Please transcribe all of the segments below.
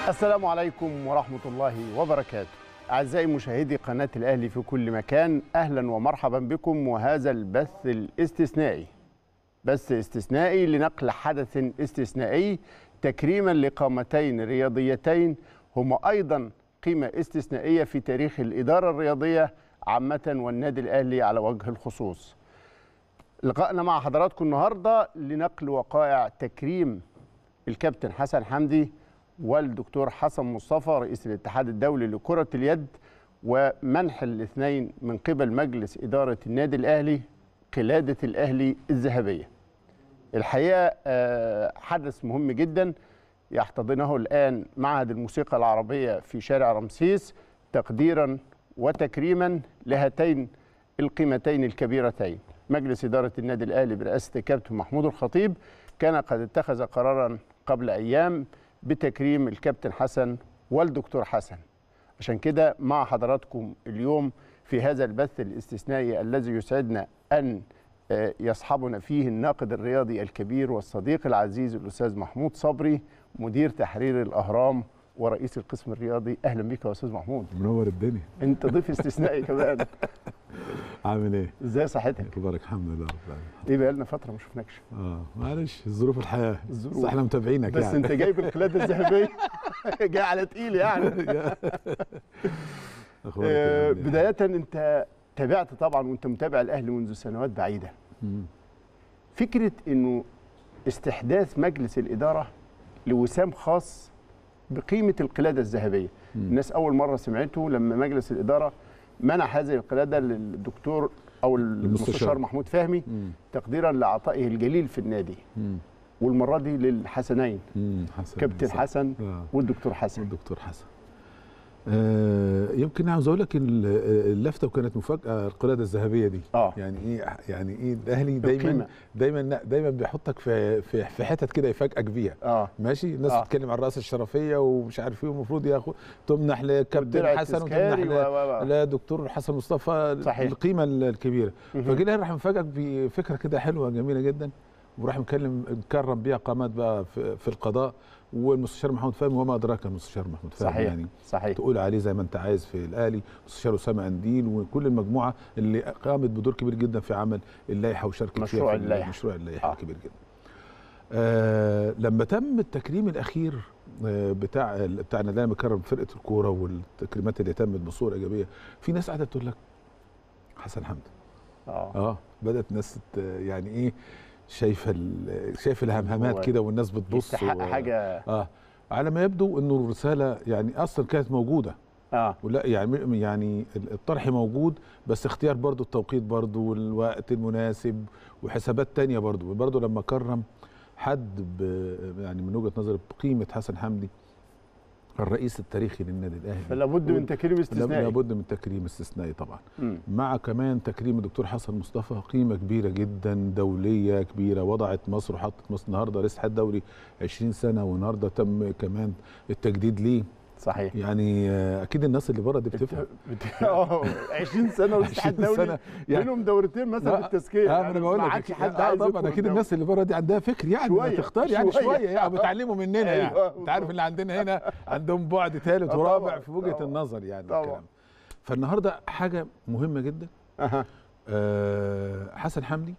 السلام عليكم ورحمة الله وبركاته أعزائي مشاهدي قناة الأهلي في كل مكان أهلا ومرحبا بكم وهذا البث الاستثنائي بث استثنائي لنقل حدث استثنائي تكريما لقامتين رياضيتين هما أيضا قيمة استثنائية في تاريخ الإدارة الرياضية عامة والنادي الأهلي على وجه الخصوص لقائنا مع حضراتكم النهاردة لنقل وقائع تكريم الكابتن حسن حمدي والدكتور حسن مصطفى رئيس الاتحاد الدولي لكرة اليد ومنح الاثنين من قبل مجلس إدارة النادي الأهلي قلادة الأهلي الذهبية الحقيقة آه، حدث مهم جدا يحتضنه الآن معهد الموسيقى العربية في شارع رمسيس تقديرا وتكريما لهاتين القيمتين الكبيرتين مجلس إدارة النادي الأهلي برئاسة الكابتن محمود الخطيب كان قد اتخذ قرارا قبل أيام بتكريم الكابتن حسن والدكتور حسن عشان كده مع حضراتكم اليوم في هذا البث الاستثنائي الذي يسعدنا أن آه، يصحبنا فيه الناقد الرياضي الكبير والصديق العزيز الأستاذ محمود صبري مدير تحرير الأهرام ورئيس القسم الرياضي أهلا بك يا أستاذ محمود منور الدنيا أنت ضيف استثنائي كمان عامل ايه؟ إزاي صحتك؟ اخبارك الحمد لله رب العالمين إيه بقالنا فترة ما شفناكش اه معلش ظروف الحياه الظروف. بس احنا متابعينك بس يعني أنت جايب القلادة الذهبية جاي على تقيل يعني اخبارك آه، إيه؟ بداية أنت تابعت طبعا وأنت متابع الأهلي منذ سنوات بعيدة مم. فكرة أنه استحداث مجلس الإدارة لوسام خاص بقيمة القلادة الذهبية مم. الناس أول مرة سمعته لما مجلس الإدارة منح هذه القلادة للدكتور أو المستشار المستشار. محمود فهمي مم. تقديرا لعطائه الجليل في النادي مم. والمرة دي للحسنين مم. حسن كابتن صح. حسن آه. والدكتور حسن والدكتور حسن آه يمكن عاوز اقول لك ال- اللفته وكانت مفاجاه القلاده الذهبيه دي آه. يعني ايه يعني ايه الاهلي دايما القيمة. دايما دايما بيحطك في في في حتت كده يفاجئك بيها اه ماشي الناس آه. بتتكلم عن الرئاسه الشرفيه ومش عارف ايه والمفروض ياخد تمنح لكابتن والدرع حسن وتمنح التذكاري ل- و- و- و- لا دكتور حسن مصطفى صحيح. القيمه الكبيره مهم. فجي الاهلي راح مفاجئك بفكره كده حلوه جميله جدا وراح مكلم مكرم بيها قامات بقى في, في القضاء والمستشار محمود فهمي وما ادراك المستشار محمود فهمي صحيح يعني صحيح تقول عليه زي ما انت عايز في الاهلي مستشار اسامه انديل وكل المجموعه اللي قامت بدور كبير جدا في عمل اللائحه وشاركت فيها مشروع في اللائحة. مشروع اللائحه آه. آه. كبير جدا آه لما تم التكريم الاخير آه بتاع بتاع النادي مكرم فرقه الكوره والتكريمات اللي تمت بصوره ايجابيه في ناس قاعده تقول لك حسن حمدي اه اه بدات ناس ت- يعني ايه شايفه ال- شايف الهمهمات هو كده والناس بتبص يستحق و- حاجة اه على ما يبدو انه الرساله يعني اصلا كانت موجوده اه ولا يعني يعني الطرح موجود بس اختيار برضو التوقيت برضو والوقت المناسب وحسابات تانية برضو برضو لما كرم حد ب- يعني من وجهة نظري بقيمة حسن حمدي الرئيس التاريخي للنادي الاهلي فلا بد من تكريم استثنائي لابد من تكريم استثنائي طبعا مم. مع كمان تكريم الدكتور حسن مصطفى قيمه كبيره جدا دوليه كبيره وضعت مصر وحطت مصر النهارده رئيس الاتحاد الدولي 20 سنه والنهارده تم كمان التجديد ليه صحيح يعني آه، اكيد الناس اللي بره دي بتفهم بت- اه 20 سنه والاتحاد 20 الدولي سنه يعني بينهم دورتين مثلا لا، في التزكيه اه ما انا بقول ما لك عادش أكيد- حد آه عايز طبعا يدخل اكيد الدوري. الناس اللي بره دي عندها فكر يعني شوية، ما تختار يعني شوية. شويه يعني بتعلموا مننا يعني أيوة، انت عارف اللي عندنا هنا عندهم بعد ثالث آه، ورابع طبعاً، في وجهه طبعاً، النظر يعني طبعاً. الكلام فالنهارده حاجه مهمه جدا اها آه، حسن حمدي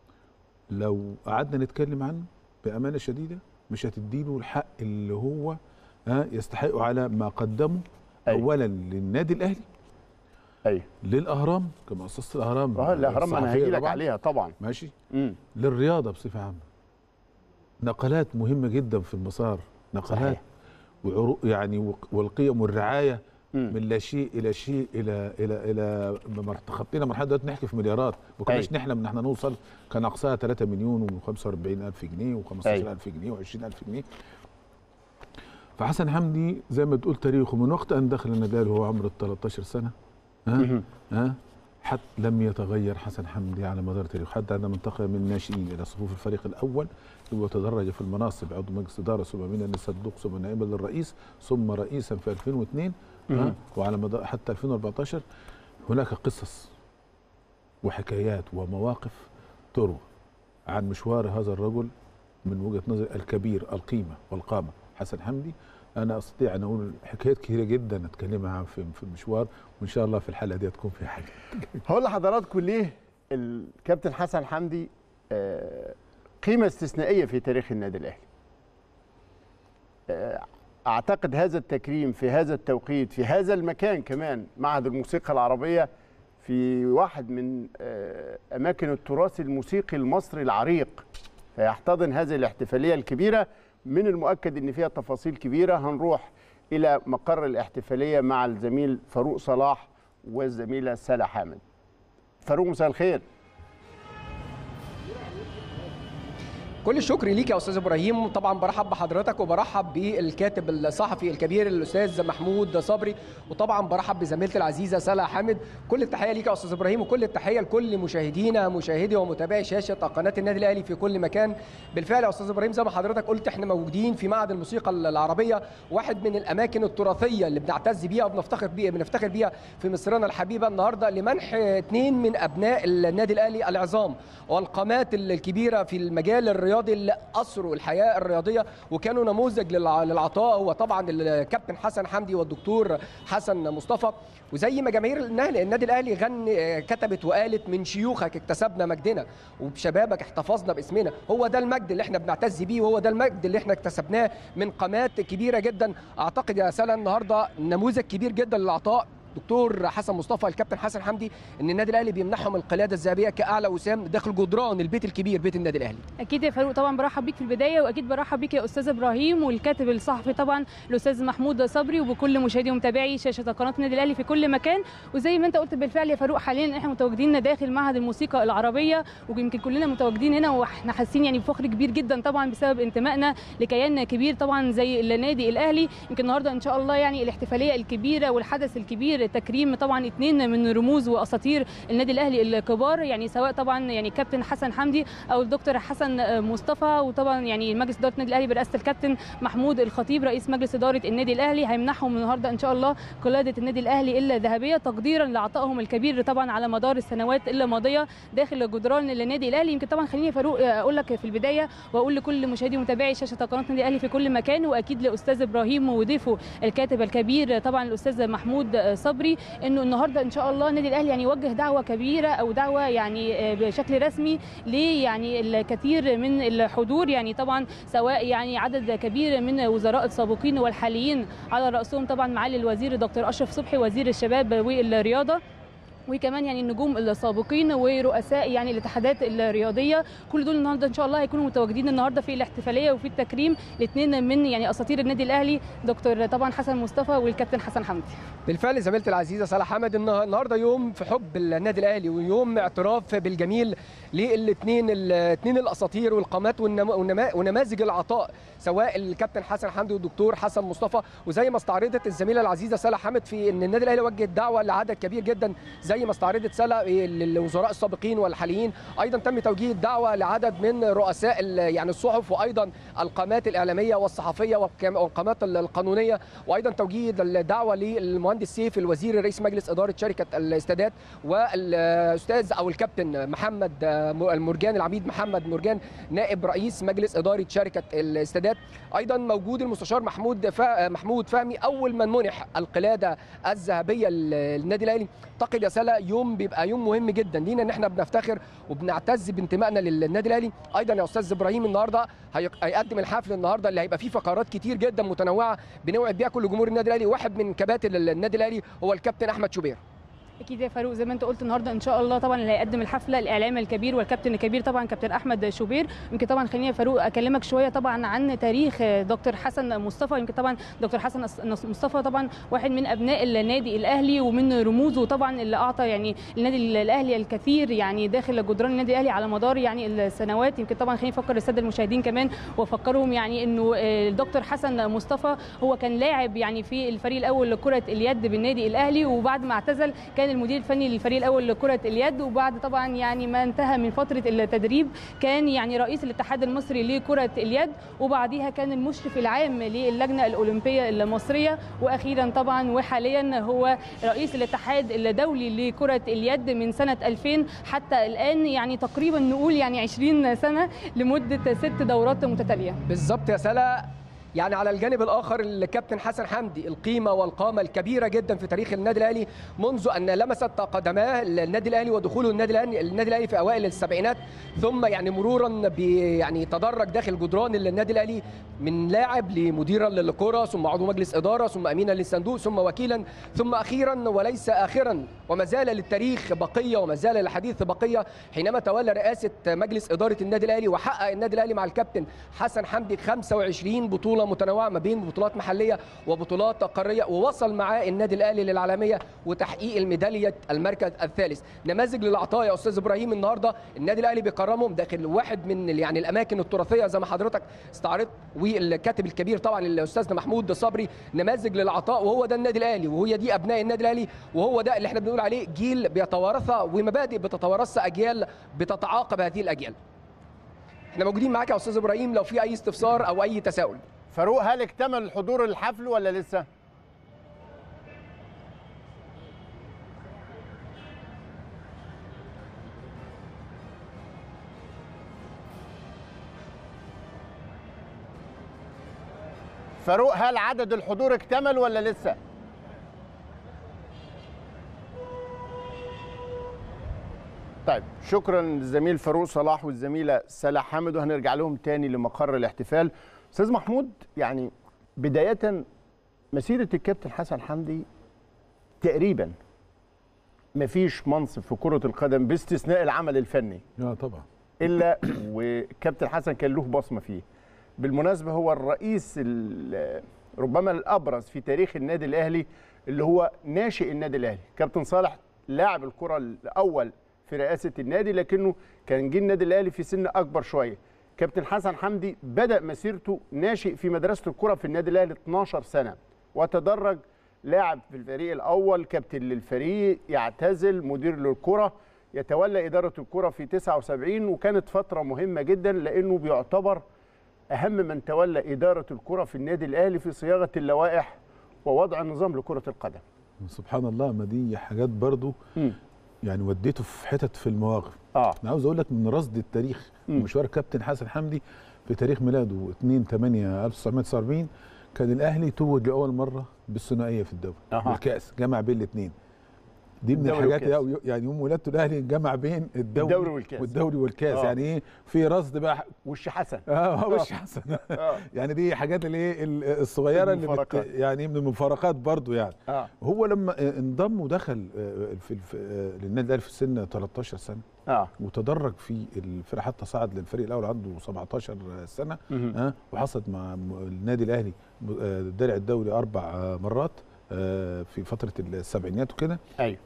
لو قعدنا نتكلم عنه بامانه شديده مش هتديله الحق اللي هو ها يستحقه على ما قدمه أيوة. اولا للنادي الاهلي ايوه للاهرام كمؤسسه الاهرام اه الاهرام انا الصحفية هجي لك طبعاً. عليها طبعا ماشي امم للرياضه بصفه عامه نقلات مهمه جدا في المسار نقلات صحيح. وعروق يعني وق- والقيم والرعايه مم. من لا شيء الى شيء الى الى الى مر- تخطينا مرحله دلوقتي نحكي في مليارات ما كناش أيوة. نحلم ان احنا نوصل كان اقصاها 3 مليون و45 الف جنيه و15 أيوة. الف جنيه و20 الف جنيه فحسن حمدي زي ما تقول تاريخه من وقت ان دخل النادي الأهلي وهو عمره 13 سنه ها مهم. ها حتى لم يتغير حسن حمدي على مدار تاريخه حتى عندما انتقل من الناشئين الى صفوف الفريق الاول وتدرج في المناصب عضو مجلس اداره ثم من الصندوق ثم نائبا للرئيس ثم رئيسا في 2002 مهم. ها وعلى مدار حتى 2014 هناك قصص وحكايات ومواقف تروى عن مشوار هذا الرجل من وجهه نظري الكبير القيمه والقامه حسن حمدي انا استطيع ان اقول حكايات كثيره جدا اتكلم معاها في في المشوار وان شاء الله في الحلقه دي هتكون في حاجه هقول لحضراتكم ليه الكابتن حسن حمدي آه، قيمه استثنائيه في تاريخ النادي الاهلي آه، اعتقد هذا التكريم في هذا التوقيت في هذا المكان كمان معهد الموسيقى العربيه في واحد من آه، اماكن التراث الموسيقي المصري العريق فيحتضن هذه الاحتفاليه الكبيره من المؤكد ان فيها تفاصيل كبيره هنروح الى مقر الاحتفاليه مع الزميل فاروق صلاح والزميله سلا حامد فاروق مساء الخير كل الشكر ليك يا استاذ ابراهيم طبعا برحب بحضرتك وبرحب بالكاتب الصحفي الكبير الاستاذ محمود صبري وطبعا برحب بزميلتي العزيزه سلا حامد كل التحيه ليك يا استاذ ابراهيم وكل التحيه لكل مشاهدينا مشاهدي ومتابعي شاشه قناه النادي الاهلي في كل مكان بالفعل يا استاذ ابراهيم زي ما حضرتك قلت احنا موجودين في معهد الموسيقى العربيه واحد من الاماكن التراثيه اللي بنعتز بيها وبنفتخر بيها بنفتخر بيها في مصرنا الحبيبه النهارده لمنح اثنين من ابناء النادي الاهلي العظام والقامات الكبيره في المجال الرياضي اللي اثروا الحياه الرياضيه وكانوا نموذج للع- للعطاء هو طبعا الكابتن حسن حمدي والدكتور حسن مصطفى وزي ما جماهير النهل- النادي الاهلي غن كتبت وقالت من شيوخك اكتسبنا مجدنا وبشبابك احتفظنا باسمنا هو ده المجد اللي احنا بنعتز بيه وهو ده المجد اللي احنا اكتسبناه من قامات كبيره جدا اعتقد يا سلا النهارده نموذج كبير جدا للعطاء دكتور حسن مصطفى الكابتن حسن حمدي ان النادي الاهلي بيمنحهم القلاده الذهبيه كاعلى وسام داخل جدران البيت الكبير بيت النادي الاهلي اكيد يا فاروق طبعا برحب بيك في البدايه واكيد برحب بيك يا استاذ ابراهيم والكاتب الصحفي طبعا الاستاذ محمود صبري وبكل مشاهدي ومتابعي شاشه قناه النادي الاهلي في كل مكان وزي ما انت قلت بالفعل يا فاروق حاليا احنا متواجدين داخل معهد الموسيقى العربيه ويمكن كلنا متواجدين هنا واحنا حاسين يعني بفخر كبير جدا طبعا بسبب انتمائنا لكيان كبير طبعا زي النادي الاهلي يمكن النهارده ان شاء الله يعني الاحتفاليه الكبيره والحدث الكبير تكريم طبعا اثنين من رموز واساطير النادي الاهلي الكبار يعني سواء طبعا يعني كابتن حسن حمدي او الدكتور حسن مصطفى وطبعا يعني مجلس اداره النادي الاهلي برئاسه الكابتن محمود الخطيب رئيس مجلس اداره النادي الاهلي هيمنحهم النهارده ان شاء الله قلاده النادي الاهلي الذهبيه تقديرا لعطائهم الكبير طبعا على مدار السنوات الماضيه داخل جدران النادي الاهلي يمكن طبعا خليني يا فاروق اقول لك في البدايه واقول لكل مشاهدي ومتابعي شاشه قناه النادي الاهلي في كل مكان واكيد لاستاذ ابراهيم وضيفه الكاتب الكبير طبعا الاستاذ محمود صبري انه النهارده ان شاء الله النادي الاهلي يعني يوجه دعوه كبيره او دعوه يعني بشكل رسمي ليه يعني الكثير من الحضور يعني طبعا سواء يعني عدد كبير من وزراء السابقين والحاليين على راسهم طبعا معالي الوزير دكتور اشرف صبحي وزير الشباب والرياضه وكمان يعني النجوم السابقين ورؤساء يعني الاتحادات الرياضيه كل دول النهارده ان شاء الله هيكونوا متواجدين النهارده في الاحتفاليه وفي التكريم الاثنين من يعني اساطير النادي الاهلي دكتور طبعا حسن مصطفى والكابتن حسن حمدي بالفعل زميلتي العزيزه سلا حمد النه- النهارده يوم في حب النادي الاهلي ويوم اعتراف بالجميل للاثنين الاثنين الاساطير والقامات والنما- والنما- ونماذج العطاء سواء الكابتن حسن حمدي والدكتور حسن مصطفى وزي ما استعرضت الزميله العزيزه سلا حمد في ان النادي الاهلي وجه دعوه لعدد كبير جدا زي ما استعرضت سلا للوزراء السابقين والحاليين ايضا تم توجيه الدعوه لعدد من رؤساء ال- يعني الصحف وايضا القامات الاعلاميه والصحفيه والكم- والقامات القانونيه وايضا توجيه الدعوه للمهندس سيف الوزير رئيس مجلس اداره شركه الاستادات والاستاذ او الكابتن محمد المرجان العميد محمد مرجان نائب رئيس مجلس اداره شركه الاستادات ايضا موجود المستشار محمود فا محمود فهمي اول من منح القلاده الذهبيه للنادي الاهلي اعتقد يا سلا يوم بيبقى يوم مهم جدا لينا ان احنا بنفتخر وبنعتز بانتمائنا للنادي الاهلي ايضا يا استاذ ابراهيم النهارده هي- هيقدم الحفل النهارده اللي هيبقى فيه فقرات كتير جدا متنوعه بنوعد بيها كل جمهور النادي الاهلي واحد من كباتن النادي الاهلي هو الكابتن احمد شوبير اكيد يا فاروق زي ما انت قلت النهارده ان شاء الله طبعا اللي هيقدم الحفله الاعلام الكبير والكابتن الكبير طبعا كابتن احمد شوبير يمكن طبعا خليني يا فاروق اكلمك شويه طبعا عن تاريخ دكتور حسن مصطفى يمكن طبعا دكتور حسن مصطفى طبعا واحد من ابناء النادي الاهلي ومن رموزه طبعا اللي اعطى يعني النادي الاهلي الكثير يعني داخل جدران النادي الاهلي على مدار يعني السنوات يمكن طبعا خليني افكر الساده المشاهدين كمان وافكرهم يعني انه الدكتور حسن مصطفى هو كان لاعب يعني في الفريق الاول لكره اليد بالنادي الاهلي وبعد ما اعتزل كان المدير الفني للفريق الاول لكره اليد وبعد طبعا يعني ما انتهى من فتره التدريب كان يعني رئيس الاتحاد المصري لكره اليد وبعديها كان المشرف العام للجنه الاولمبيه المصريه واخيرا طبعا وحاليا هو رئيس الاتحاد الدولي لكره اليد من سنه 2000 حتى الان يعني تقريبا نقول يعني 20 سنه لمده ست دورات متتاليه بالظبط يا سلا يعني على الجانب الاخر الكابتن حسن حمدي القيمه والقامه الكبيره جدا في تاريخ النادي الاهلي منذ ان لمست قدماه النادي الاهلي ودخوله النادي الاهلي النادي الاهلي في اوائل السبعينات ثم يعني مرورا ب يعني تدرج داخل جدران النادي الاهلي من لاعب لمديرا للكره ثم عضو مجلس اداره ثم امينا للصندوق ثم وكيلا ثم اخيرا وليس اخرا وما زال للتاريخ بقيه وما زال للحديث بقيه حينما تولى رئاسه مجلس اداره النادي الاهلي وحقق النادي الاهلي مع الكابتن حسن حمدي 25 بطوله متنوعه ما بين بطولات محليه وبطولات قاريه ووصل معاه النادي الاهلي للعالميه وتحقيق الميداليه المركز الثالث نماذج للعطاء يا استاذ ابراهيم النهارده النادي الاهلي بيكرمهم داخل واحد من ال- يعني الاماكن التراثيه زي ما حضرتك استعرضت والكاتب الكبير طبعا الاستاذ محمود صبري نماذج للعطاء وهو ده النادي الاهلي وهي دي ابناء النادي الاهلي وهو ده اللي احنا بنقول عليه جيل بيتوارثها ومبادئ بتتوارثها اجيال بتتعاقب هذه الاجيال احنا موجودين معاك يا استاذ ابراهيم لو في اي استفسار او اي تساؤل فاروق هل اكتمل الحضور الحفل ولا لسه؟ فاروق هل عدد الحضور اكتمل ولا لسه؟ طيب شكرا للزميل فاروق صلاح والزميله سلا حامد وهنرجع لهم تاني لمقر الاحتفال استاذ محمود يعني بدايه مسيره الكابتن حسن حمدي تقريبا مفيش منصب في كره القدم باستثناء العمل الفني اه طبعا الا وكابتن حسن كان له بصمه فيه بالمناسبه هو الرئيس ال- ربما الابرز في تاريخ النادي الاهلي اللي هو ناشئ النادي الاهلي كابتن صالح لاعب الكره الاول في رئاسه النادي لكنه كان جه النادي الاهلي في سن اكبر شويه كابتن حسن حمدي بدا مسيرته ناشئ في مدرسه الكره في النادي الاهلي 12 سنه وتدرج لاعب في الفريق الاول كابتن للفريق يعتزل مدير للكره يتولى اداره الكره في 79 وكانت فتره مهمه جدا لانه بيعتبر اهم من تولى اداره الكره في النادي الاهلي في صياغه اللوائح ووضع النظام لكره القدم سبحان الله ما دي حاجات برضو مم. يعني وديته في حتت في المواقف اه انا عاوز اقول لك من رصد التاريخ مم. مشوار كابتن حسن حمدي في تاريخ ميلاده 2 8 1949 كان الاهلي توج لاول مره بالثنائيه في الدوري أها. والكاس جمع بين الاثنين دي من الدوري الحاجات والكاس. يعني يوم ولادته الاهلي جمع بين الدوري, الدوري والكاس. والدوري والكاس آه. يعني ايه في رصد بقى وش حسن اه وش حسن اه يعني دي حاجات اللي ايه ال- الصغيره اللي بت المفارقات. يعني من المفارقات برضو يعني اه هو لما انضم ودخل آه، في الف- آه، للنادي الاهلي في سن 13 سنه اه وتدرج في الفرقه حتى صعد للفريق الاول عنده 17 سنه مهم. ها وحصد مع م- النادي الاهلي م- آه، درع الدوري اربع آه، مرات آه، في فتره السبعينات وكده ايوه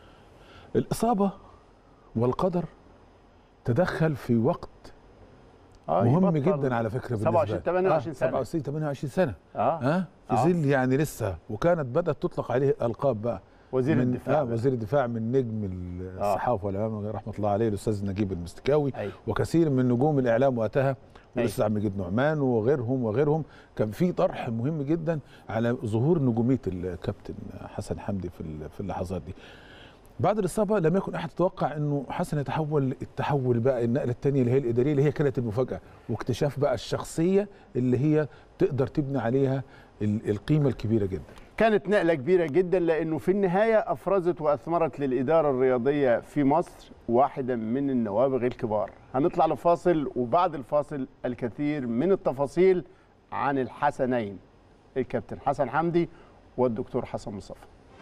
الاصابه والقدر تدخل في وقت آه مهم يبطل. جدا على فكره بالنسبه 27 لي. 28 آه، سنة. 27 28 سنه اه ها في آه. ظل يعني لسه وكانت بدات تطلق عليه القاب بقى وزير من الدفاع آه بقى. وزير الدفاع من نجم الصحافه والاعلام رحمه الله عليه الاستاذ نجيب المستكاوي ايوه وكثير من نجوم الاعلام وقتها أيوة. والاستاذ عبد المجيد نعمان وغيرهم وغيرهم كان في طرح مهم جدا على ظهور نجوميه الكابتن حسن حمدي في ال- في اللحظات دي بعد الاصابه لم يكن احد يتوقع انه حسن يتحول التحول بقى النقله الثانيه اللي هي الاداريه اللي هي كانت المفاجاه واكتشاف بقى الشخصيه اللي هي تقدر تبني عليها ال- القيمه الكبيره جدا كانت نقلة كبيرة جدا لأنه في النهاية أفرزت وأثمرت للإدارة الرياضية في مصر واحدا من النوابغ الكبار هنطلع لفاصل وبعد الفاصل الكثير من التفاصيل عن الحسنين الكابتن حسن حمدي والدكتور حسن مصطفى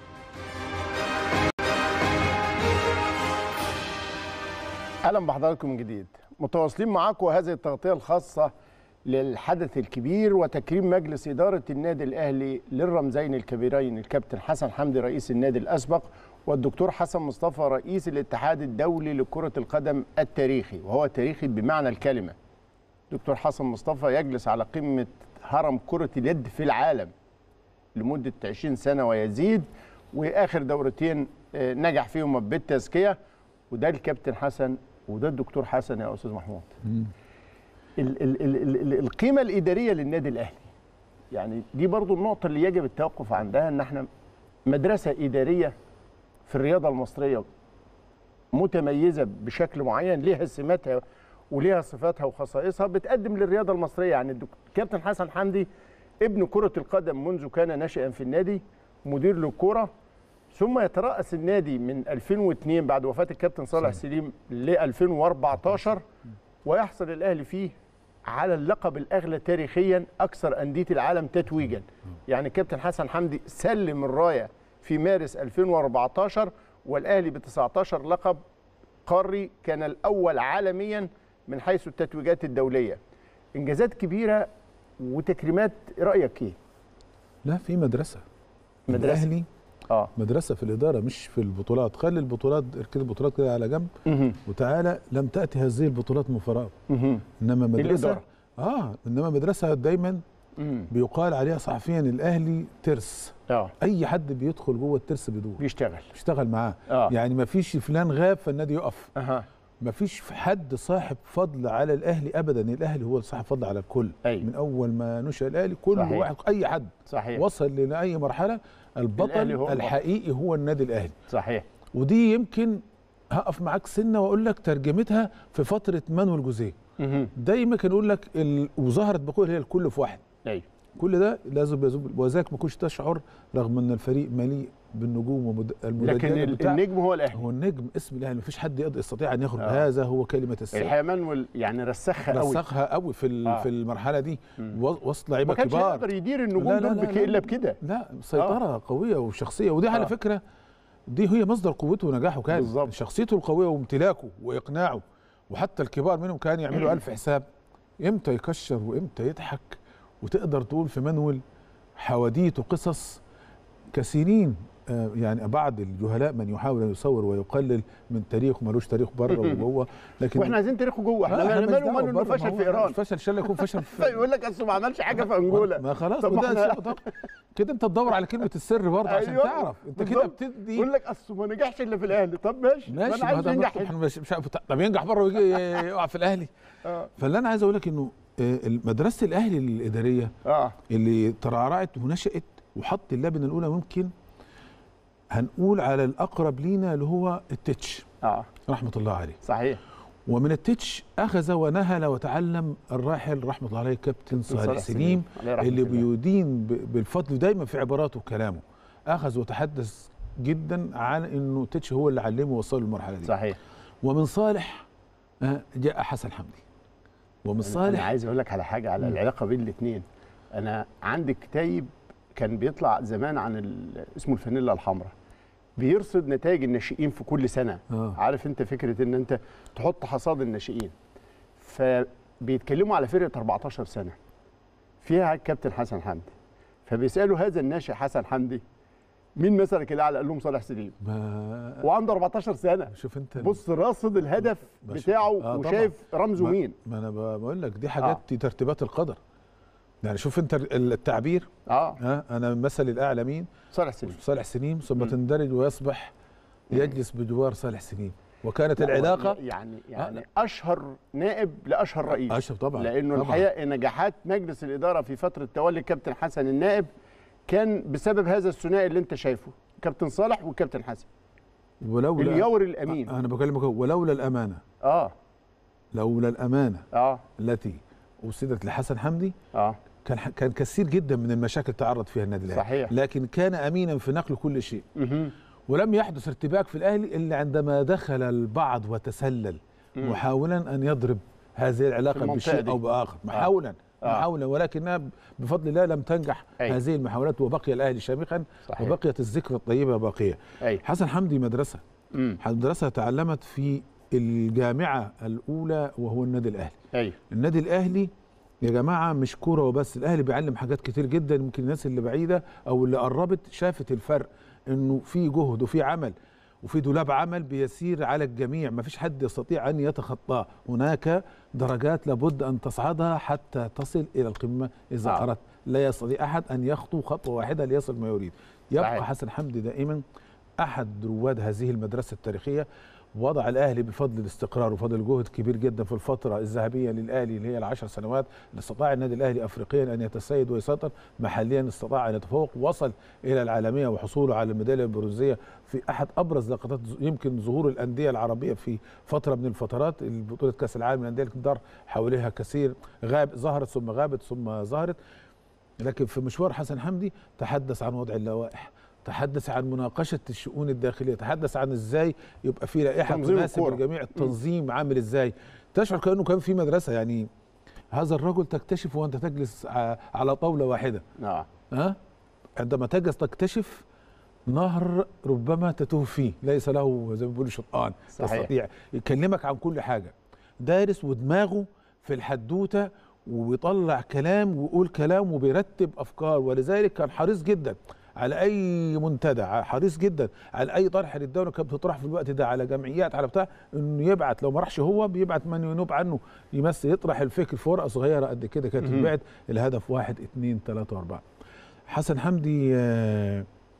اهلا بحضراتكم من جديد متواصلين معاكم هذه التغطيه الخاصه للحدث الكبير وتكريم مجلس اداره النادي الاهلي للرمزين الكبيرين الكابتن حسن حمدي رئيس النادي الاسبق والدكتور حسن مصطفى رئيس الاتحاد الدولي لكره القدم التاريخي وهو تاريخي بمعنى الكلمه دكتور حسن مصطفى يجلس على قمه هرم كره اليد في العالم لمده 20 سنه ويزيد واخر دورتين آه، نجح فيهم بالتزكيه وده الكابتن حسن وده الدكتور حسن يا استاذ محمود ال ال ال ال ال القيمه الاداريه للنادي الاهلي يعني دي برضو النقطه اللي يجب التوقف عندها ان احنا مدرسه اداريه في الرياضه المصريه متميزه بشكل معين ليها سماتها وليها صفاتها وخصائصها بتقدم للرياضه المصريه يعني الدك- الكابتن حسن حمدي ابن كرة القدم منذ كان ناشئا في النادي مدير للكرة ثم يترأس النادي من 2002 بعد وفاة الكابتن صالح سليم ل 2014 ويحصل الأهلي فيه على اللقب الأغلى تاريخيا أكثر أندية العالم تتويجا يعني الكابتن حسن حمدي سلم الراية في مارس 2014 والأهلي ب 19 لقب قاري كان الأول عالميا من حيث التتويجات الدولية إنجازات كبيرة وتكريمات رأيك إيه؟ لا في مدرسه مدرسة. الاهلي آه مدرسه في الاداره مش في البطولات خلي البطولات اركن البطولات كده على جنب مهم. وتعالى لم تاتي هذه البطولات من فراغ مهم. انما مدرسه الإدارة. اه انما مدرسه دايما مهم. بيقال عليها صحفيا الاهلي ترس اه اي حد بيدخل جوه الترس بيدور بيشتغل يشتغل معاه آه. يعني ما فيش فلان غاب فالنادي يقف اها ما فيش حد صاحب فضل على الاهلي ابدا الاهلي هو صاحب فضل على الكل أيوة. من اول ما نشا الاهلي كل صحيح. واحد اي حد صحيح وصل لاي مرحله البطل الأهلي هو البطل. الحقيقي هو النادي الاهلي صحيح ودي يمكن هقف معاك سنه واقول لك ترجمتها في فتره مانويل جوزيه مهم. دايما كان يقول لك ال... وظهرت بقول هي الكل في واحد ايوه كل ده لازم يزوب وذاك ما كنتش تشعر رغم ان الفريق مليء بالنجوم ومد... لكن المدجله ال- بتاع النجم هو الاهلي هو النجم اسم الاهلي مفيش حد يقدر يستطيع ان يخرج آه. هذا هو كلمه السر الحقيقه مانويل يعني رسخها قوي رسخها قوي في ال- آه. في المرحله دي مم. و- وسط ما لعيبه كانش كبار يقدر يدير النجوم لا، لا، دول لا، بك- لا. الا بكده لا سيطره قويه وشخصيه ودي على آه. فكره دي هي مصدر قوته ونجاحه كان بالظبط. شخصيته القويه وامتلاكه واقناعه وحتى الكبار منهم كانوا يعملوا ألف حساب امتى يكشر وامتى يضحك وتقدر تقول في منول حواديت وقصص كثيرين آه، يعني بعض الجهلاء من يحاول ان يصور ويقلل من تاريخه ملوش تاريخ بره وجوه لكن واحنا عايزين تاريخه جوه احنا لا، مالنا مالناش ماله دعوة انه بره، ما فشل هو في ايران فشل شاء الله يكون فشل في يقول لك اصله ما عملش حاجه في انجولا ما خلاص طب ما وده احنا- شيء طب كده انت تدور على كلمه السر برضه عشان أيوة، تعرف انت كده بالظبط. بتدي يقول لك اصله ما نجحش الا في الاهلي طب ماشي ما ماشي انا ما عايز ده ينجح طب هنا. احنا مش مش عارف طب ينجح بره ويجي يقع في الاهلي اه فاللي انا عايز اقول لك انه آه، مدرسه الاهلي الاداريه اه اللي ترعرعت ونشأت وحط اللبنه الاولى ممكن هنقول على الاقرب لينا اللي هو التتش اه رحمه الله عليه صحيح ومن التتش اخذ ونهل وتعلم الراحل رحمه الله عليه كابتن صالح صالح سليم عليه رحمة اللي الله. بيدين ب- بالفضل دايما في عباراته وكلامه اخذ وتحدث جدا عن انه تتش هو اللي علمه ووصله للمرحله دي صحيح ومن صالح آه، جاء حسن حمدي ومن انا صالح عايز اقول لك على حاجه على مم. العلاقه بين الاثنين انا عندي كتيب كان بيطلع زمان عن ال- اسمه الفانيلا الحمراء بيرصد نتائج الناشئين في كل سنه آه. عارف انت فكره ان انت تحط حصاد الناشئين فبيتكلموا على فرقه 14 سنه فيها الكابتن حسن حمدي فبيسالوا هذا الناشئ حسن حمدي مين مثلك الاعلى قال لهم صالح سليم ما وعنده 14 سنه شوف انت بص راصد الهدف باشا. بتاعه آه طبعاً. وشايف رمزه ما- مين ما انا ب- بقول لك دي حاجات دي ترتيبات القدر يعني شوف انت التعبير اه ها انا مثلي الاعلى مين صالح سليم صالح سليم ثم مم. تندرج ويصبح يجلس بجوار صالح سليم وكانت العلاقه يعني يعني اشهر نائب لاشهر رئيس اشرف طبعا لانه طبعاً. الحقيقه نجاحات مجلس الاداره في فتره تولي الكابتن حسن النائب كان بسبب هذا الثنائي اللي انت شايفه كابتن صالح والكابتن حسن ولولا اليور الامين انا بكلمك هو، ولولا الامانه اه لولا الامانه اه التي اسدت لحسن حمدي اه كان كان كثير جدا من المشاكل تعرض فيها النادي الاهلي صحيح. لكن كان امينا في نقل كل شيء مهم. ولم يحدث ارتباك في الاهلي الا عندما دخل البعض وتسلل مم. محاولا ان يضرب هذه العلاقه المنطقة بشيء دي. او باخر محاولا آه. محاولا ولكنها بفضل الله لم تنجح أي. هذه المحاولات وبقي الاهلي شامخا صحيح. وبقيت الذكرى الطيبه باقيه اي حسن حمدي مدرسه مم. مدرسه تعلمت في الجامعه الاولى وهو النادي الاهلي اي النادي الاهلي يا جماعه مش كوره وبس الاهلي بيعلم حاجات كتير جدا يمكن الناس اللي بعيده او اللي قربت شافت الفرق انه في جهد وفي عمل وفي دولاب عمل بيسير على الجميع ما فيش حد يستطيع ان يتخطاه هناك درجات لابد ان تصعدها حتى تصل الى القمه اذا آه. اردت لا يستطيع احد ان يخطو خطوه واحده ليصل ما يريد يبقى صحيح. حسن حمدي دائما احد رواد هذه المدرسه التاريخيه وضع الاهلي بفضل الاستقرار وفضل جهد كبير جدا في الفتره الذهبيه للاهلي اللي هي العشر سنوات اللي استطاع النادي الاهلي افريقيا ان يتسيد ويسيطر محليا استطاع ان يتفوق وصل الى العالميه وحصوله على الميداليه البرونزيه في احد ابرز لقطات ز- يمكن ظهور الانديه العربيه في فتره من الفترات بطوله كاس العالم للانديه اللي دار حواليها كثير غاب ظهرت ثم غابت ثم ظهرت لكن في مشوار حسن حمدي تحدث عن وضع اللوائح تحدث عن مناقشه الشؤون الداخليه تحدث عن ازاي يبقى في لائحه تنظيم تناسب الكورة. الجميع التنظيم عامل ازاي تشعر كانه كان في مدرسه يعني هذا الرجل تكتشف وانت تجلس ع- على طاوله واحده اه ها عندما تجلس تكتشف نهر ربما تتوه فيه ليس له زي ما بيقولوا شطآن صحيح. تستطيع يكلمك عن كل حاجه دارس ودماغه في الحدوته وبيطلع كلام ويقول كلام وبيرتب افكار ولذلك كان حريص جدا على اي منتدى ع- حريص جدا على اي طرح للدوله كانت بتطرح في الوقت ده على جمعيات على بتاع انه يبعت لو ما راحش هو بيبعت من ينوب عنه يمثل يطرح الفكر في ورقه صغيره قد كده كانت مهم. تتبعت الهدف واحد اثنين ثلاثه واربعه حسن حمدي آه،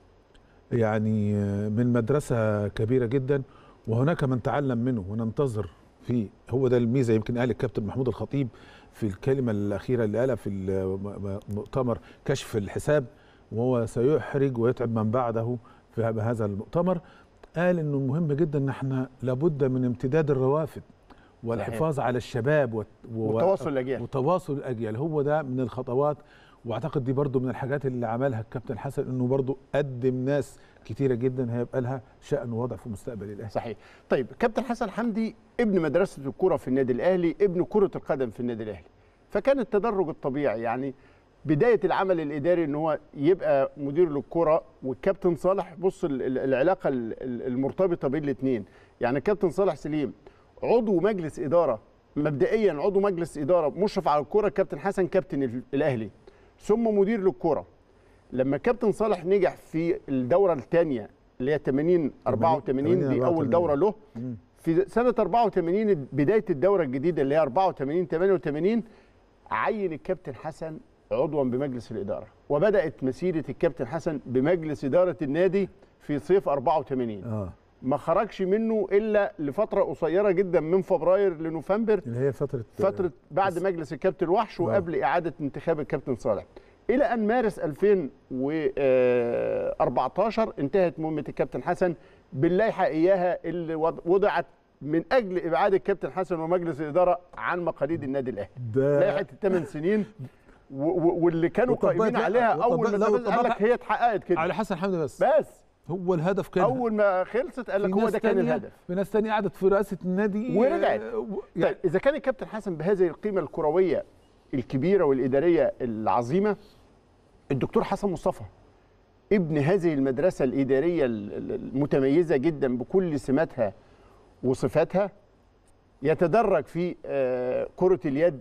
يعني آه، من مدرسة كبيرة جدا وهناك من تعلم منه وننتظر فيه هو ده الميزة يمكن قال الكابتن محمود الخطيب في الكلمة الأخيرة اللي قالها في المؤتمر كشف الحساب وهو سيحرج ويتعب من بعده في هذا المؤتمر قال انه مهم جدا ان احنا لابد من امتداد الروافد والحفاظ على الشباب وت- و- وتواصل الاجيال وتواصل الاجيال هو ده من الخطوات واعتقد دي برضو من الحاجات اللي عملها الكابتن حسن انه برضو قدم ناس كتيره جدا هيبقى لها شأن ووضع في مستقبل الاهلي صحيح طيب كابتن حسن حمدي ابن مدرسه الكره في النادي الاهلي ابن كره القدم في النادي الاهلي فكان التدرج الطبيعي يعني بدايه العمل الاداري ان هو يبقى مدير للكره والكابتن صالح بص ال- ال- العلاقه ال- ال- المرتبطه بين الاثنين يعني الكابتن صالح سليم عضو مجلس اداره مبدئيا عضو مجلس اداره مشرف على الكره الكابتن حسن كابتن ال- الاهلي ثم مدير للكره لما كابتن صالح نجح في الدوره الثانيه اللي هي 80 84 دي اول دوره له مم. في سنه 84 بدايه الدوره الجديده اللي هي 84 88 عين الكابتن حسن عضوا بمجلس الاداره وبدات مسيره الكابتن حسن بمجلس اداره النادي في صيف 84 اه ما خرجش منه الا لفتره قصيره جدا من فبراير لنوفمبر اللي هي فتره فتره بعد مجلس الكابتن وحش وقبل اعاده انتخاب الكابتن صالح الى ان مارس 2014 انتهت مهمه الكابتن حسن باللائحه اياها اللي وض- وضعت من اجل ابعاد الكابتن حسن ومجلس الاداره عن مقاليد النادي الاهلي ده لائحه الثمان سنين و- و- واللي كانوا وطبقت- قائمين لا، عليها اول وطبقت- ما لا، اتنفذ قال لك وطبقت- هي اتحققت كده على حسن حمدي بس بس هو الهدف كده اول ما خلصت قال لك في هو ناس ده كان تانية- الهدف في ناس تانية قعدت في رئاسه النادي ورجعت. آه، و- طيب اذا كان الكابتن حسن بهذه القيمه الكرويه الكبيره والاداريه العظيمه الدكتور حسن مصطفى ابن هذه المدرسه الاداريه ال- ال- المتميزه جدا بكل سماتها وصفاتها يتدرج في آه، كره اليد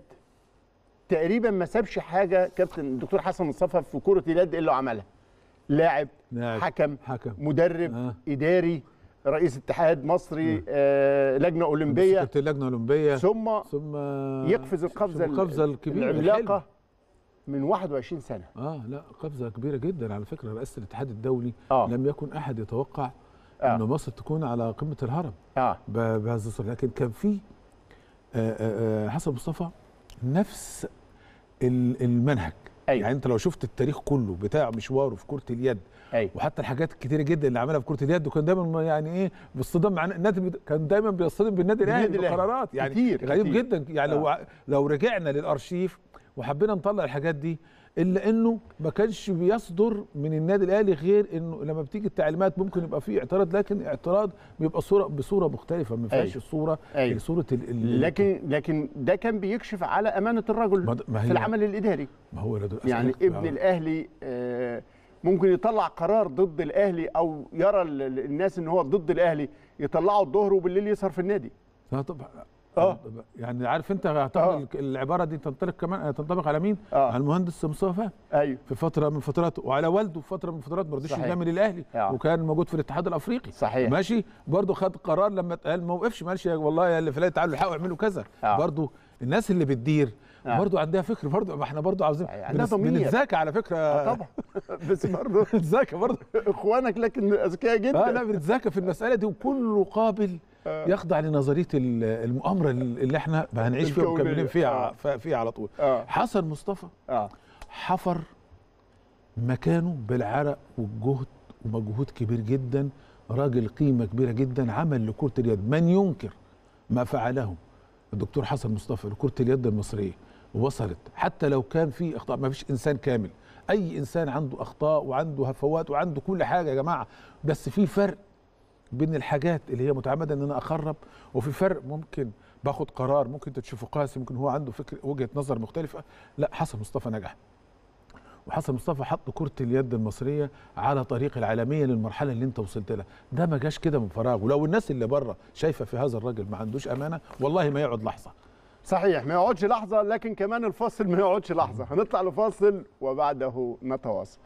تقريبا ما سابش حاجه كابتن الدكتور حسن مصطفى في كره اليد الا وعملها لاعب لاعب، حكم حكم مدرب آه. اداري رئيس اتحاد مصري آه لجنه اولمبيه كابتن اللجنه الاولمبيه ثم ثم يقفز القفزه القفزه الكبيره العملاقه الحلوة. من 21 سنه اه لا قفزه كبيره جدا على فكره رئاسه الاتحاد الدولي اه لم يكن احد يتوقع آه. ان مصر تكون على قمه الهرم اه ب- بهذا الصوره لكن كان في آه، آه، آه، حسن مصطفى نفس ال- المنهج أيوة. يعني انت لو شفت التاريخ كله بتاع مشواره في كره اليد ايوه وحتى الحاجات الكتيره جدا اللي عملها في كره اليد وكان دايما يعني ايه باصطدام مع النادي بت- كان دايما بيصطدم بالنادي الاهلي بالنادي الأهلي. بقرارات يعني كتير، غريب كتير. جدا يعني لو لو رجعنا للارشيف وحبينا نطلع الحاجات دي الا انه ما كانش بيصدر من النادي الاهلي غير انه لما بتيجي التعليمات ممكن يبقى فيه اعتراض لكن اعتراض بيبقى صوره بصوره مختلفه ما فيهاش أيوة. الصوره أيوة. صوره ال ال لكن لكن ده كان بيكشف على امانه الرجل ما د- ما في هي- العمل الاداري ما هو ده يعني ابن الاهلي آه، ممكن يطلع قرار ضد الاهلي او يرى ال- ال- الناس ان هو ضد الاهلي يطلعه الظهر وبالليل يسهر في النادي لا طبعا آه. يعني عارف انت آه. اعتقد العباره دي تنطلق كمان تنطبق على مين؟ آه. على المهندس مصطفى فهمي. ايوه في فتره من فترات وعلى والده في فتره من فترات ما رضيش صحيح. يجامل الاهلي آه. وكان موجود في الاتحاد الافريقي صحيح. ماشي برضه خد قرار لما اتقال ما وقفش ما قالش يا والله يا اللي فلان تعالوا الحقوا اعملوا كذا آه. برضه الناس اللي بتدير آه. برضه عندها فكر برضه ما احنا برضه عاوزين صحيح. عندها بنس- ضمير. بنتذاكى على فكره آه طبعا بس برضه بنتذاكى برضه اخوانك لكن اذكياء جدا اه لا بنتذاكى في المساله دي وكله قابل يخضع لنظريه ال- المؤامره اللي احنا هنعيش فيها الكونية. ومكملين فيها آه. فيها على طول اه حسن مصطفى اه حفر مكانه بالعرق والجهد ومجهود كبير جدا راجل قيمة كبيرة جدا عمل لكرة اليد من ينكر ما فعله الدكتور حسن مصطفى لكرة اليد المصرية وصلت حتى لو كان في اخطاء ما فيش انسان كامل اي انسان عنده اخطاء وعنده هفوات وعنده كل حاجه يا جماعه بس في فرق بين الحاجات اللي هي متعمده ان انا اخرب وفي فرق ممكن باخد قرار ممكن انت تشوفه قاسي ممكن هو عنده فكر وجهه نظر مختلفه لا حسن مصطفى نجح وحسن مصطفى حط كره اليد المصريه على طريق العالميه للمرحله اللي انت وصلت لها ده ما جاش كده من فراغ ولو الناس اللي بره شايفه في هذا الراجل ما عندوش امانه والله ما يقعد لحظه صحيح ما يقعدش لحظة لكن كمان الفاصل ما يقعدش لحظة هنطلع لفاصل وبعده نتواصل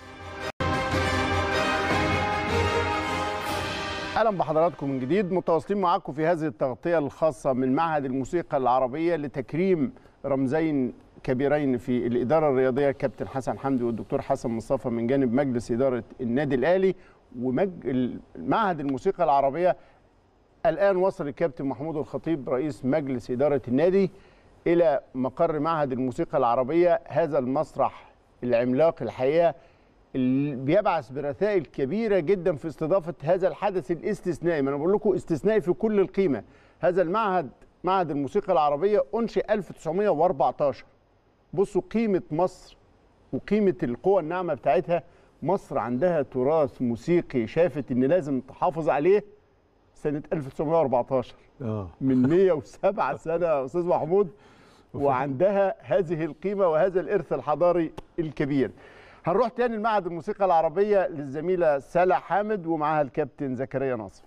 اهلا بحضراتكم من جديد متواصلين معاكم في هذه التغطيه الخاصه من معهد الموسيقى العربيه لتكريم رمزين كبيرين في الاداره الرياضيه الكابتن حسن حمدي والدكتور حسن مصطفى من جانب مجلس اداره النادي الاهلي ومعهد الموسيقى العربيه الان وصل الكابتن محمود الخطيب رئيس مجلس اداره النادي الى مقر معهد الموسيقى العربيه هذا المسرح العملاق الحقيقه اللي بيبعث برسائل كبيره جدا في استضافه هذا الحدث الاستثنائي ما انا بقول لكم استثنائي في كل القيمه هذا المعهد معهد الموسيقى العربيه انشئ 1914 بصوا قيمه مصر وقيمه القوى الناعمه بتاعتها مصر عندها تراث موسيقي شافت ان لازم تحافظ عليه سنه 1914 اه من 107 سنه يا استاذ محمود وعندها هذه القيمه وهذا الارث الحضاري الكبير هنروح تاني لمعهد الموسيقى العربيه للزميله سلا حامد ومعاها الكابتن زكريا ناصف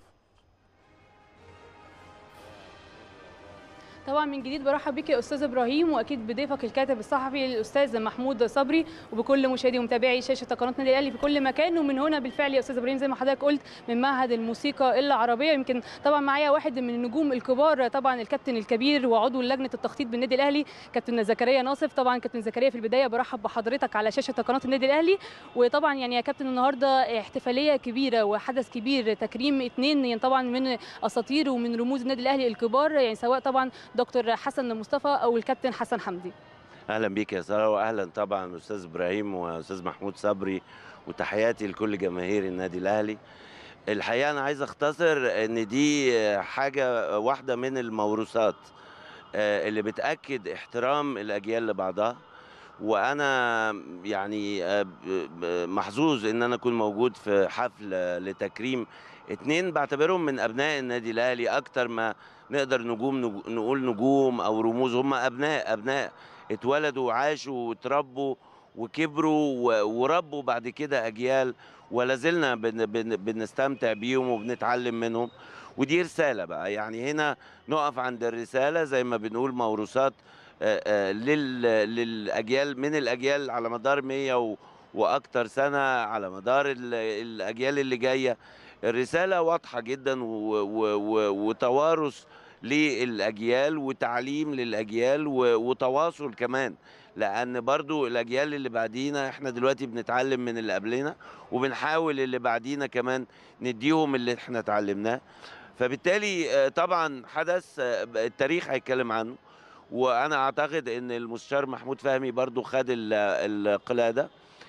طبعا من جديد برحب بك يا استاذ ابراهيم واكيد بضيفك الكاتب الصحفي الاستاذ محمود صبري وبكل مشاهدي ومتابعي شاشه قناه النادي الاهلي في كل مكان ومن هنا بالفعل يا استاذ ابراهيم زي ما حضرتك قلت من معهد الموسيقى العربيه يمكن طبعا معايا واحد من النجوم الكبار طبعا الكابتن الكبير وعضو لجنه التخطيط بالنادي الاهلي كابتن زكريا ناصف طبعا كابتن زكريا في البدايه برحب بحضرتك على شاشه قناه النادي الاهلي وطبعا يعني يا كابتن النهارده احتفاليه كبيره وحدث كبير تكريم اثنين يعني طبعا من اساطير ومن رموز النادي الاهلي الكبار يعني سواء طبعا دكتور حسن مصطفى او الكابتن حسن حمدي اهلا بيك يا ساره واهلا طبعا استاذ ابراهيم واستاذ محمود صبري وتحياتي لكل جماهير النادي الاهلي الحقيقه انا عايز اختصر ان دي حاجه واحده من الموروثات آه، اللي بتاكد احترام الاجيال لبعضها وانا يعني آه، ب- ب- محظوظ ان انا اكون موجود في حفل آه، لتكريم اتنين بعتبرهم من ابناء النادي الاهلي اكتر ما نقدر نجوم نج- نقول نجوم او رموز هم ابناء ابناء اتولدوا وعاشوا واتربوا وكبروا و- وربوا بعد كده اجيال ولا زلنا بن بن بنستمتع بيهم وبنتعلم منهم ودي رساله بقى يعني هنا نقف عند الرساله زي ما بنقول موروثات آه، آه، لل للاجيال من الاجيال على مدار 100 و- واكتر سنه على مدار ال- الاجيال اللي جايه الرساله واضحه جدا و- و- و- وتوارث للاجيال وتعليم للاجيال و- وتواصل كمان لان برضو الاجيال اللي بعدينا احنا دلوقتي بنتعلم من اللي قبلنا وبنحاول اللي بعدينا كمان نديهم اللي احنا اتعلمناه فبالتالي آه، طبعا حدث آه، التاريخ هيتكلم عنه وانا اعتقد ان المستشار محمود فهمي برضو خد ال- القلاده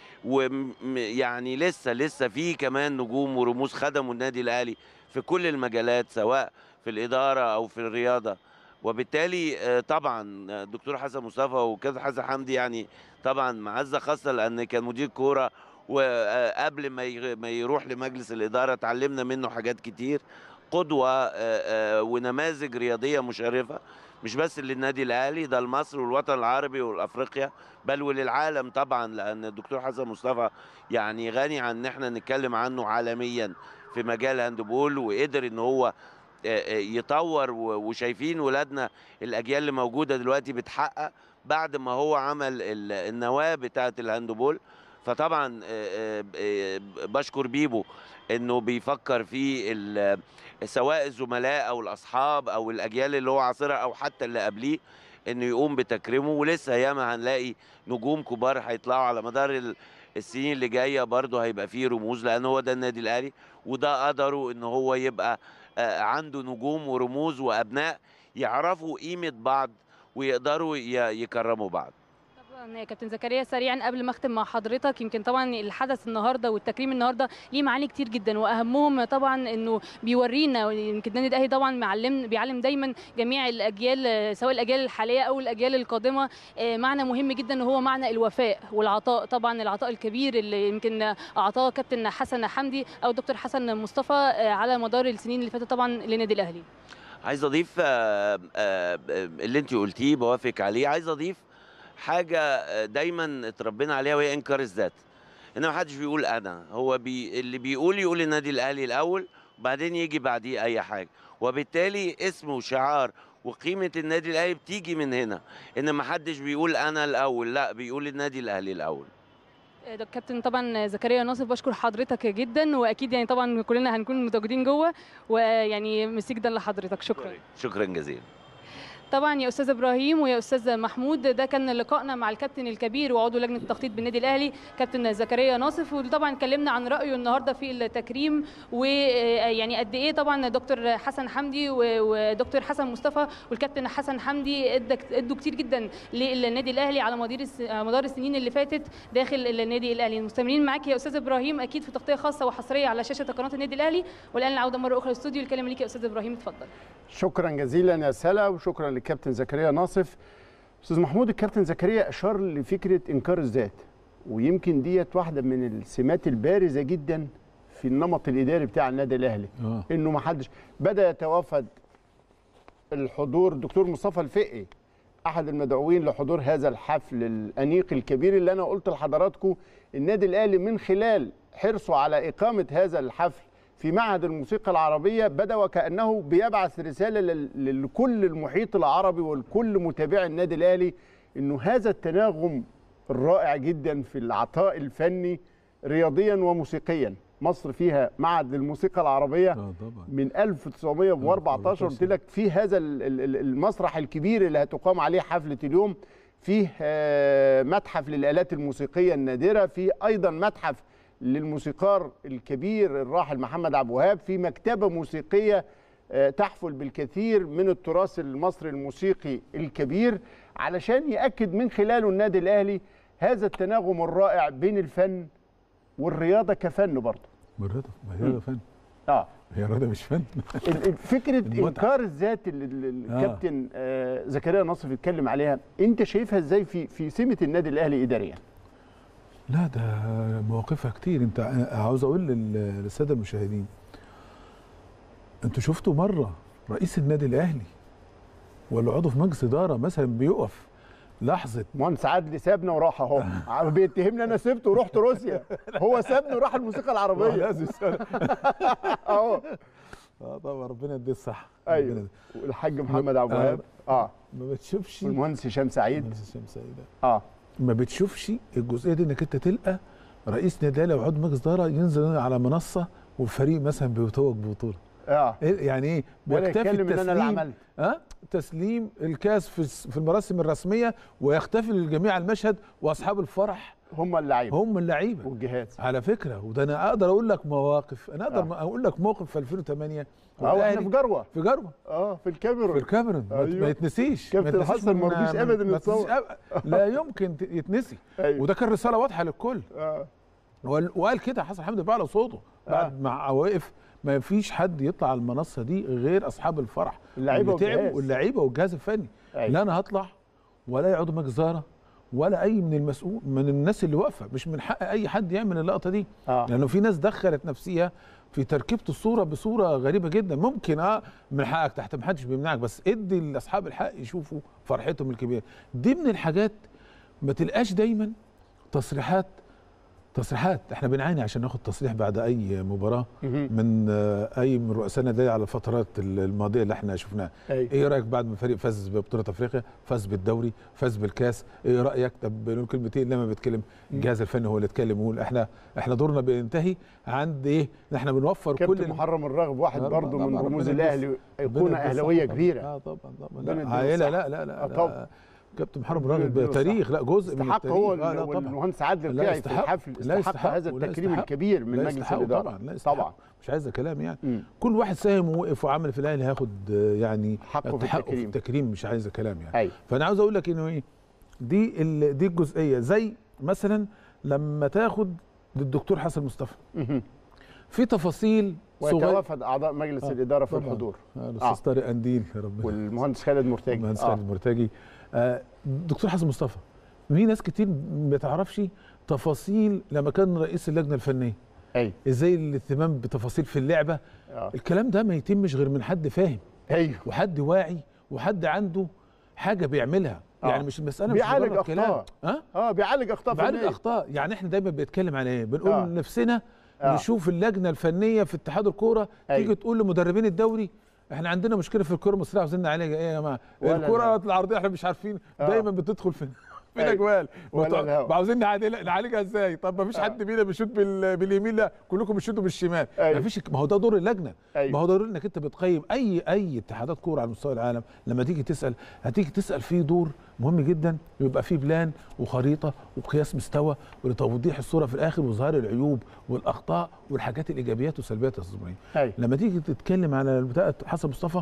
ويعني لسه لسه في كمان نجوم ورموز خدموا النادي الاهلي في كل المجالات سواء في الاداره او في الرياضه وبالتالي آه، طبعا آه، دكتور حسن مصطفى وكابتن حسن حمدي يعني طبعا معزه خاصه لان كان مدير كوره وقبل ما يغ- ما يروح لمجلس الاداره اتعلمنا منه حاجات كتير قدوه آه، آه، ونماذج رياضيه مشرفه مش بس للنادي الاهلي ده لمصر والوطن العربي والافريقيا بل وللعالم طبعا لان الدكتور حسن مصطفى يعني غني عن ان احنا نتكلم عنه عالميا في مجال هاندبول وقدر ان هو آه، آه، يطور و- وشايفين ولادنا الاجيال اللي موجوده دلوقتي بتحقق بعد ما هو عمل ال- النواه بتاعه الهاندبول فطبعا آه، آه، آه، بشكر بيبو انه بيفكر في ال- سواء الزملاء او الاصحاب او الاجيال اللي هو عاصرها او حتى اللي قبليه انه يقوم بتكريمه ولسه ياما هنلاقي نجوم كبار هيطلعوا على مدار ال- السنين اللي جايه برضه هيبقى فيه رموز لان هو ده النادي الاهلي وده قدره ان هو يبقى آه، عنده نجوم ورموز وابناء يعرفوا قيمه بعض ويقدروا ي- يكرموا بعض طب طبعا يا كابتن زكريا سريعا قبل ما اختم مع حضرتك يمكن طبعا الحدث النهارده والتكريم النهارده ليه معاني كتير جدا واهمهم طبعا انه بيورينا يمكن النادي الاهلي طبعا معلم بيعلم دايما جميع الاجيال سواء الاجيال الحاليه او الاجيال القادمه آه، معنى مهم جدا وهو معنى الوفاء والعطاء طبعا العطاء الكبير اللي يمكن اعطاه كابتن حسن حمدي او دكتور حسن مصطفى آه، على مدار السنين اللي فاتت طبعا للنادي الاهلي عايز اضيف آه، آه، اللي انت قلتيه بوافق عليه عايز اضيف حاجه آه، دايما اتربينا عليها وهي انكار الذات ان ما حدش بيقول انا هو بي اللي بيقول يقول النادي الاهلي الاول وبعدين يجي بعديه اي حاجه وبالتالي اسم وشعار وقيمه النادي الاهلي بتيجي من هنا ان ما حدش بيقول انا الاول لا بيقول النادي الاهلي الاول ده كابتن طبعا زكريا ناصف بشكر حضرتك جدا واكيد يعني طبعا كلنا هنكون متواجدين جوه ويعني ميرسي جدا لحضرتك شكرا شكرا جزيلا طبعا يا استاذ ابراهيم ويا استاذ محمود ده كان لقائنا مع الكابتن الكبير وعضو لجنه التخطيط بالنادي الاهلي كابتن زكريا ناصف وطبعا اتكلمنا عن رايه النهارده في التكريم ويعني قد ايه طبعا دكتور حسن حمدي و- ودكتور حسن مصطفى والكابتن حسن حمدي ادى- ادوا كتير جدا للنادي الاهلي على مدار الس- على مدار السنين اللي فاتت داخل النادي الاهلي مستمرين معاك يا استاذ ابراهيم اكيد في تغطيه خاصه وحصريه على شاشه قناه النادي الاهلي والان العوده مره اخرى للاستوديو الكلام ليك يا استاذ ابراهيم اتفضل شكرا جزيلا يا سلا وشكرا للكابتن زكريا ناصف استاذ محمود الكابتن زكريا اشار لفكره انكار الذات ويمكن ديت واحده من السمات البارزه جدا في النمط الاداري بتاع النادي الاهلي اه انه ما حدش بدا يتوافد الحضور الدكتور مصطفى الفقي احد المدعوين لحضور هذا الحفل الانيق الكبير اللي انا قلت لحضراتكم النادي الاهلي من خلال حرصه على اقامه هذا الحفل في معهد الموسيقى العربيه بدا وكانه بيبعث رساله لل- لكل المحيط العربي ولكل متابعي النادي الاهلي انه هذا التناغم الرائع جدا في العطاء الفني رياضيا وموسيقيا مصر فيها معهد للموسيقى العربيه اه طبعا من 1914 قلت لك في هذا ال- ال- ال- المسرح الكبير اللي هتقام عليه حفله اليوم فيه آه، متحف للآلات الموسيقية النادرة في أيضا متحف للموسيقار الكبير الراحل محمد عبد الوهاب في مكتبة موسيقية آه، تحفل بالكثير من التراث المصري الموسيقي الكبير علشان يأكد من خلاله النادي الأهلي هذا التناغم الرائع بين الفن والرياضة كفن برضه بالرضا ما هي رضا فن اه هي رضا مش فن ال- ال- فكره المتعة. انكار الذات اللي اللي آه. الكابتن آه، زكريا نصف اتكلم عليها انت شايفها ازاي في في سمه النادي الاهلي اداريا لا ده مواقفها كتير انت عاوز اقول لل- للساده المشاهدين انتوا شفتوا مره رئيس النادي الاهلي ولا عضو في مجلس اداره مثلا بيقف لحظه مهندس عدلي سابنا وراح اهو عم بيتهمني انا سبته ورحت روسيا هو سابني وراح الموسيقى العربيه لازم سنة. اهو اه طبعا ربنا يديه الصحه ايوه ربنا- والحاج محمد عبد الوهاب اه ما بتشوفش والمهندس هشام سعيد مهندس هشام سعيد اه ما بتشوفش الجزئيه دي انك انت تلقى رئيس نادي الاهلي وعضو مجلس اداره ينزل على منصه وفريق مثلا بيتوج ببطوله اه إيه- يعني ايه ولا بيكتفي يتكلم ان انا اللي التسليم عملت ها تسليم الكاس في الس- في المراسم الرسميه ويختفي للجميع المشهد واصحاب الفرح هم اللعيبه هم اللعيبه والجهاز على فكره وده انا اقدر اقول لك مواقف انا اقدر آه. اقول لك موقف في 2008 اه واحنا والأهلي في جروه في جروه اه في في الكاميرون الكاميرون ما- أيوه. ما يتنسيش كابتن ما يتنسيش حسن من- مرضيش من- أبداً ما يتصور. يتنسيش أب- لا يمكن ت- يتنسي ايوه وده كان رساله واضحه للكل اه وقال وقال كده حسن حمدي بقى صوته بعد مع واقف ما فيش حد يطلع على المنصه دي غير اصحاب الفرح اللعيبة واللي تعبوا والجهاز. واللعيبه والجهاز الفني أيوة. لا انا هطلع ولا يعضو مجلس اداره ولا اي من المسؤول من الناس اللي واقفه مش من حق اي حد يعمل اللقطه دي اه لانه في ناس دخلت نفسها في تركيبه الصوره بصوره غريبه جدا ممكن اه من حقك تحت ما حدش بيمنعك بس ادي لاصحاب الحق يشوفوا فرحتهم الكبيره دي من الحاجات ما تلقاش دايما تصريحات تصريحات احنا بنعاني عشان ناخد تصريح بعد اي مباراه مهم. من آه، اي من رؤساء النادي على الفترات الماضيه اللي احنا شفناها ايوه ايه رايك بعد ما فريق فاز ببطوله افريقيا فاز بالدوري فاز بالكاس ايه رايك طب نقول كلمتين لما بيتكلم الجهاز الفني هو اللي اتكلم ويقول احنا احنا دورنا بينتهي عند ايه إن احنا بنوفر كل كابتن ال- محرم الرغب واحد آه، برضه طبعاً، من ربنا رموز يديه الاهلي ربنا ايقونه يديه اهلاويه الصحة. كبيره اه طبعا طبعا ربنا لا يديه عائله الصحة. لا لا لا, آه، لا طبعاً. كابتن محمد ربنا راجل يديله تاريخ لا جزء من استحق التاريخ هو آه لا ال- طبعا والمهندس عادل لا القيعي في يستحق. الحفل لا استحق يستحق هذا ولا التكريم يستحق. الكبير من لا مجلس يستحق الاداره طبعا لا يستحق طبعا مش عايز كلام يعني مم. كل واحد ساهم ووقف وعمل في الاهلي هياخد آه، يعني حقه في حقه في التكريم التكريم مش عايز كلام يعني ايوه فانا عاوز اقول لك انه ايه دي ال- دي الجزئيه زي مثلا لما تاخد الدكتور حسن مصطفى مهم. في تفاصيل صغيره ويتوافد اعضاء مجلس آه، الاداره في طبعاً. الحضور آه، الاستاذ آه. طارق انديل يا رب والمهندس خالد مرتجي المهندس آه. خالد مرتجي آه، دكتور حسن مصطفى في ناس كتير ما تعرفش تفاصيل لما كان رئيس اللجنه الفنيه ايوه ازاي الاهتمام بتفاصيل في اللعبه آه. الكلام ده ما يتمش غير من حد فاهم ايوه وحد واعي وحد عنده حاجه بيعملها آه. يعني مش المساله مش بيعالج مجرد كلام أخطاء. ها اه بيعالج اخطاء بعالج فنية. اخطاء يعني احنا دايما بنتكلم على ايه بنقول آه. لنفسنا آه. نشوف اللجنه الفنيه في اتحاد الكوره أيوة. تيجي تقول لمدربين الدوري احنا عندنا مشكله في الكوره المصريه عاوزين نعالجها ايه يا جماعه ولا الكوره لا. العرضيه احنا مش عارفين آه. دايما بتدخل في في أيوة. الاجوال ولا وتع- الهوا. عاوزين نعالج- نعالجها ازاي طب ما فيش آه. حد بينا بيشوط بال- باليمين لا كلكم بتشوطوا بالشمال أيوة. ما فيش ما هو ده دور اللجنه أيوة. ما هو دور انك انت بتقيم اي اي اتحادات كوره على مستوى العالم لما تيجي تسال هتيجي تسال فيه دور مهم جدا يبقى فيه بلان وخريطه وقياس مستوى ولتوضيح الصوره في الاخر وظهار العيوب والاخطاء والحاجات الايجابيات والسلبيات يا استاذ ابراهيم ايوه لما تيجي تتكلم على بتاعه حسن مصطفى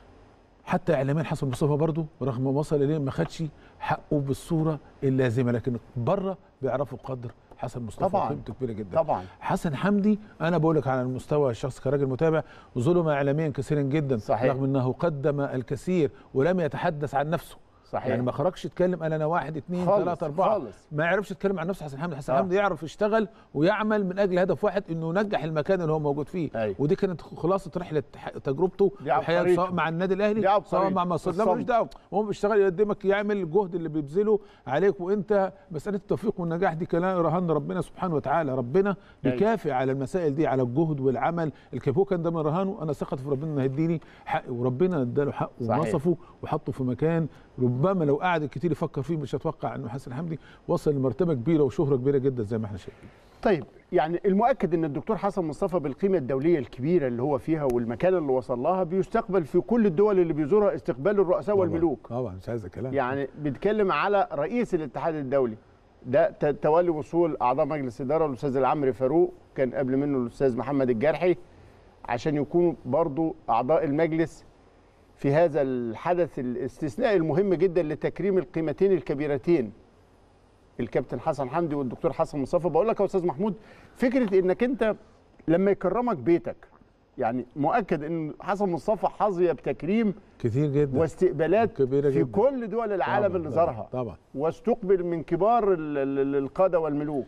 حتى اعلاميا حسن مصطفى برضه رغم ما وصل اليه ما خدش حقه بالصوره اللازمه لكن بره بيعرفوا قدر حسن مصطفى طبعاً. قيمته كبيره جدا طبعا حسن حمدي انا بقول لك على المستوى الشخصي كراجل متابع ظلم اعلاميا كثيرا جدا صحيح. رغم انه قدم الكثير ولم يتحدث عن نفسه صحيح يعني ما خرجش يتكلم قال انا واحد اثنين خالص، ثلاثة أربعة خالص. ما يعرفش يتكلم عن نفسه حسن حمدي حسن آه. حمدي يعرف يشتغل ويعمل من أجل هدف واحد إنه ينجح المكان اللي هو موجود فيه أيوة. ودي كانت خلاصة رحلة ح- تجربته دي عبقريته. وحياته سواء مع النادي دي الأهلي عبقريته. سواء مع مصر لا ملوش الصمت. دعوة هو بيشتغل يقدمك يعمل الجهد اللي بيبذله عليك وأنت مسألة التوفيق والنجاح دي كلام رهن ربنا سبحانه وتعالى ربنا أيوة. بيكافئ على المسائل دي على الجهد والعمل الكيف هو كان ده من رهانه أنا ثقتي في ربنا إنه هيديني حقي وربنا اداله حقه صحيح. ونصفه وحطه في مكان ربما لو قعد كتير يفكر فيه مش هتوقع انه حسن حمدي وصل لمرتبه كبيره وشهره كبيره جدا زي ما احنا شايفين طيب يعني المؤكد ان الدكتور حسن مصطفى بالقيمه الدوليه الكبيره اللي هو فيها والمكان اللي وصل لها بيستقبل في كل الدول اللي بيزورها استقبال الرؤساء والملوك طبعا مش عايز كلام يعني بيتكلم على رئيس الاتحاد الدولي ده ت- تولي وصول اعضاء مجلس اداره الاستاذ العمري فاروق كان قبل منه الاستاذ محمد الجرحي عشان يكونوا برضو اعضاء المجلس في هذا الحدث الاستثنائي المهم جدا لتكريم القيمتين الكبيرتين الكابتن حسن حمدي والدكتور حسن مصطفى بقول لك يا استاذ محمود فكره انك انت لما يكرمك بيتك يعني مؤكد ان حسن مصطفى حظي بتكريم كتير جدا واستقبالات كبيرة في جدا. كل دول العالم طبعاً، اللي طبعاً، زارها طبعا واستقبل من كبار ال- ال- ال- القاده والملوك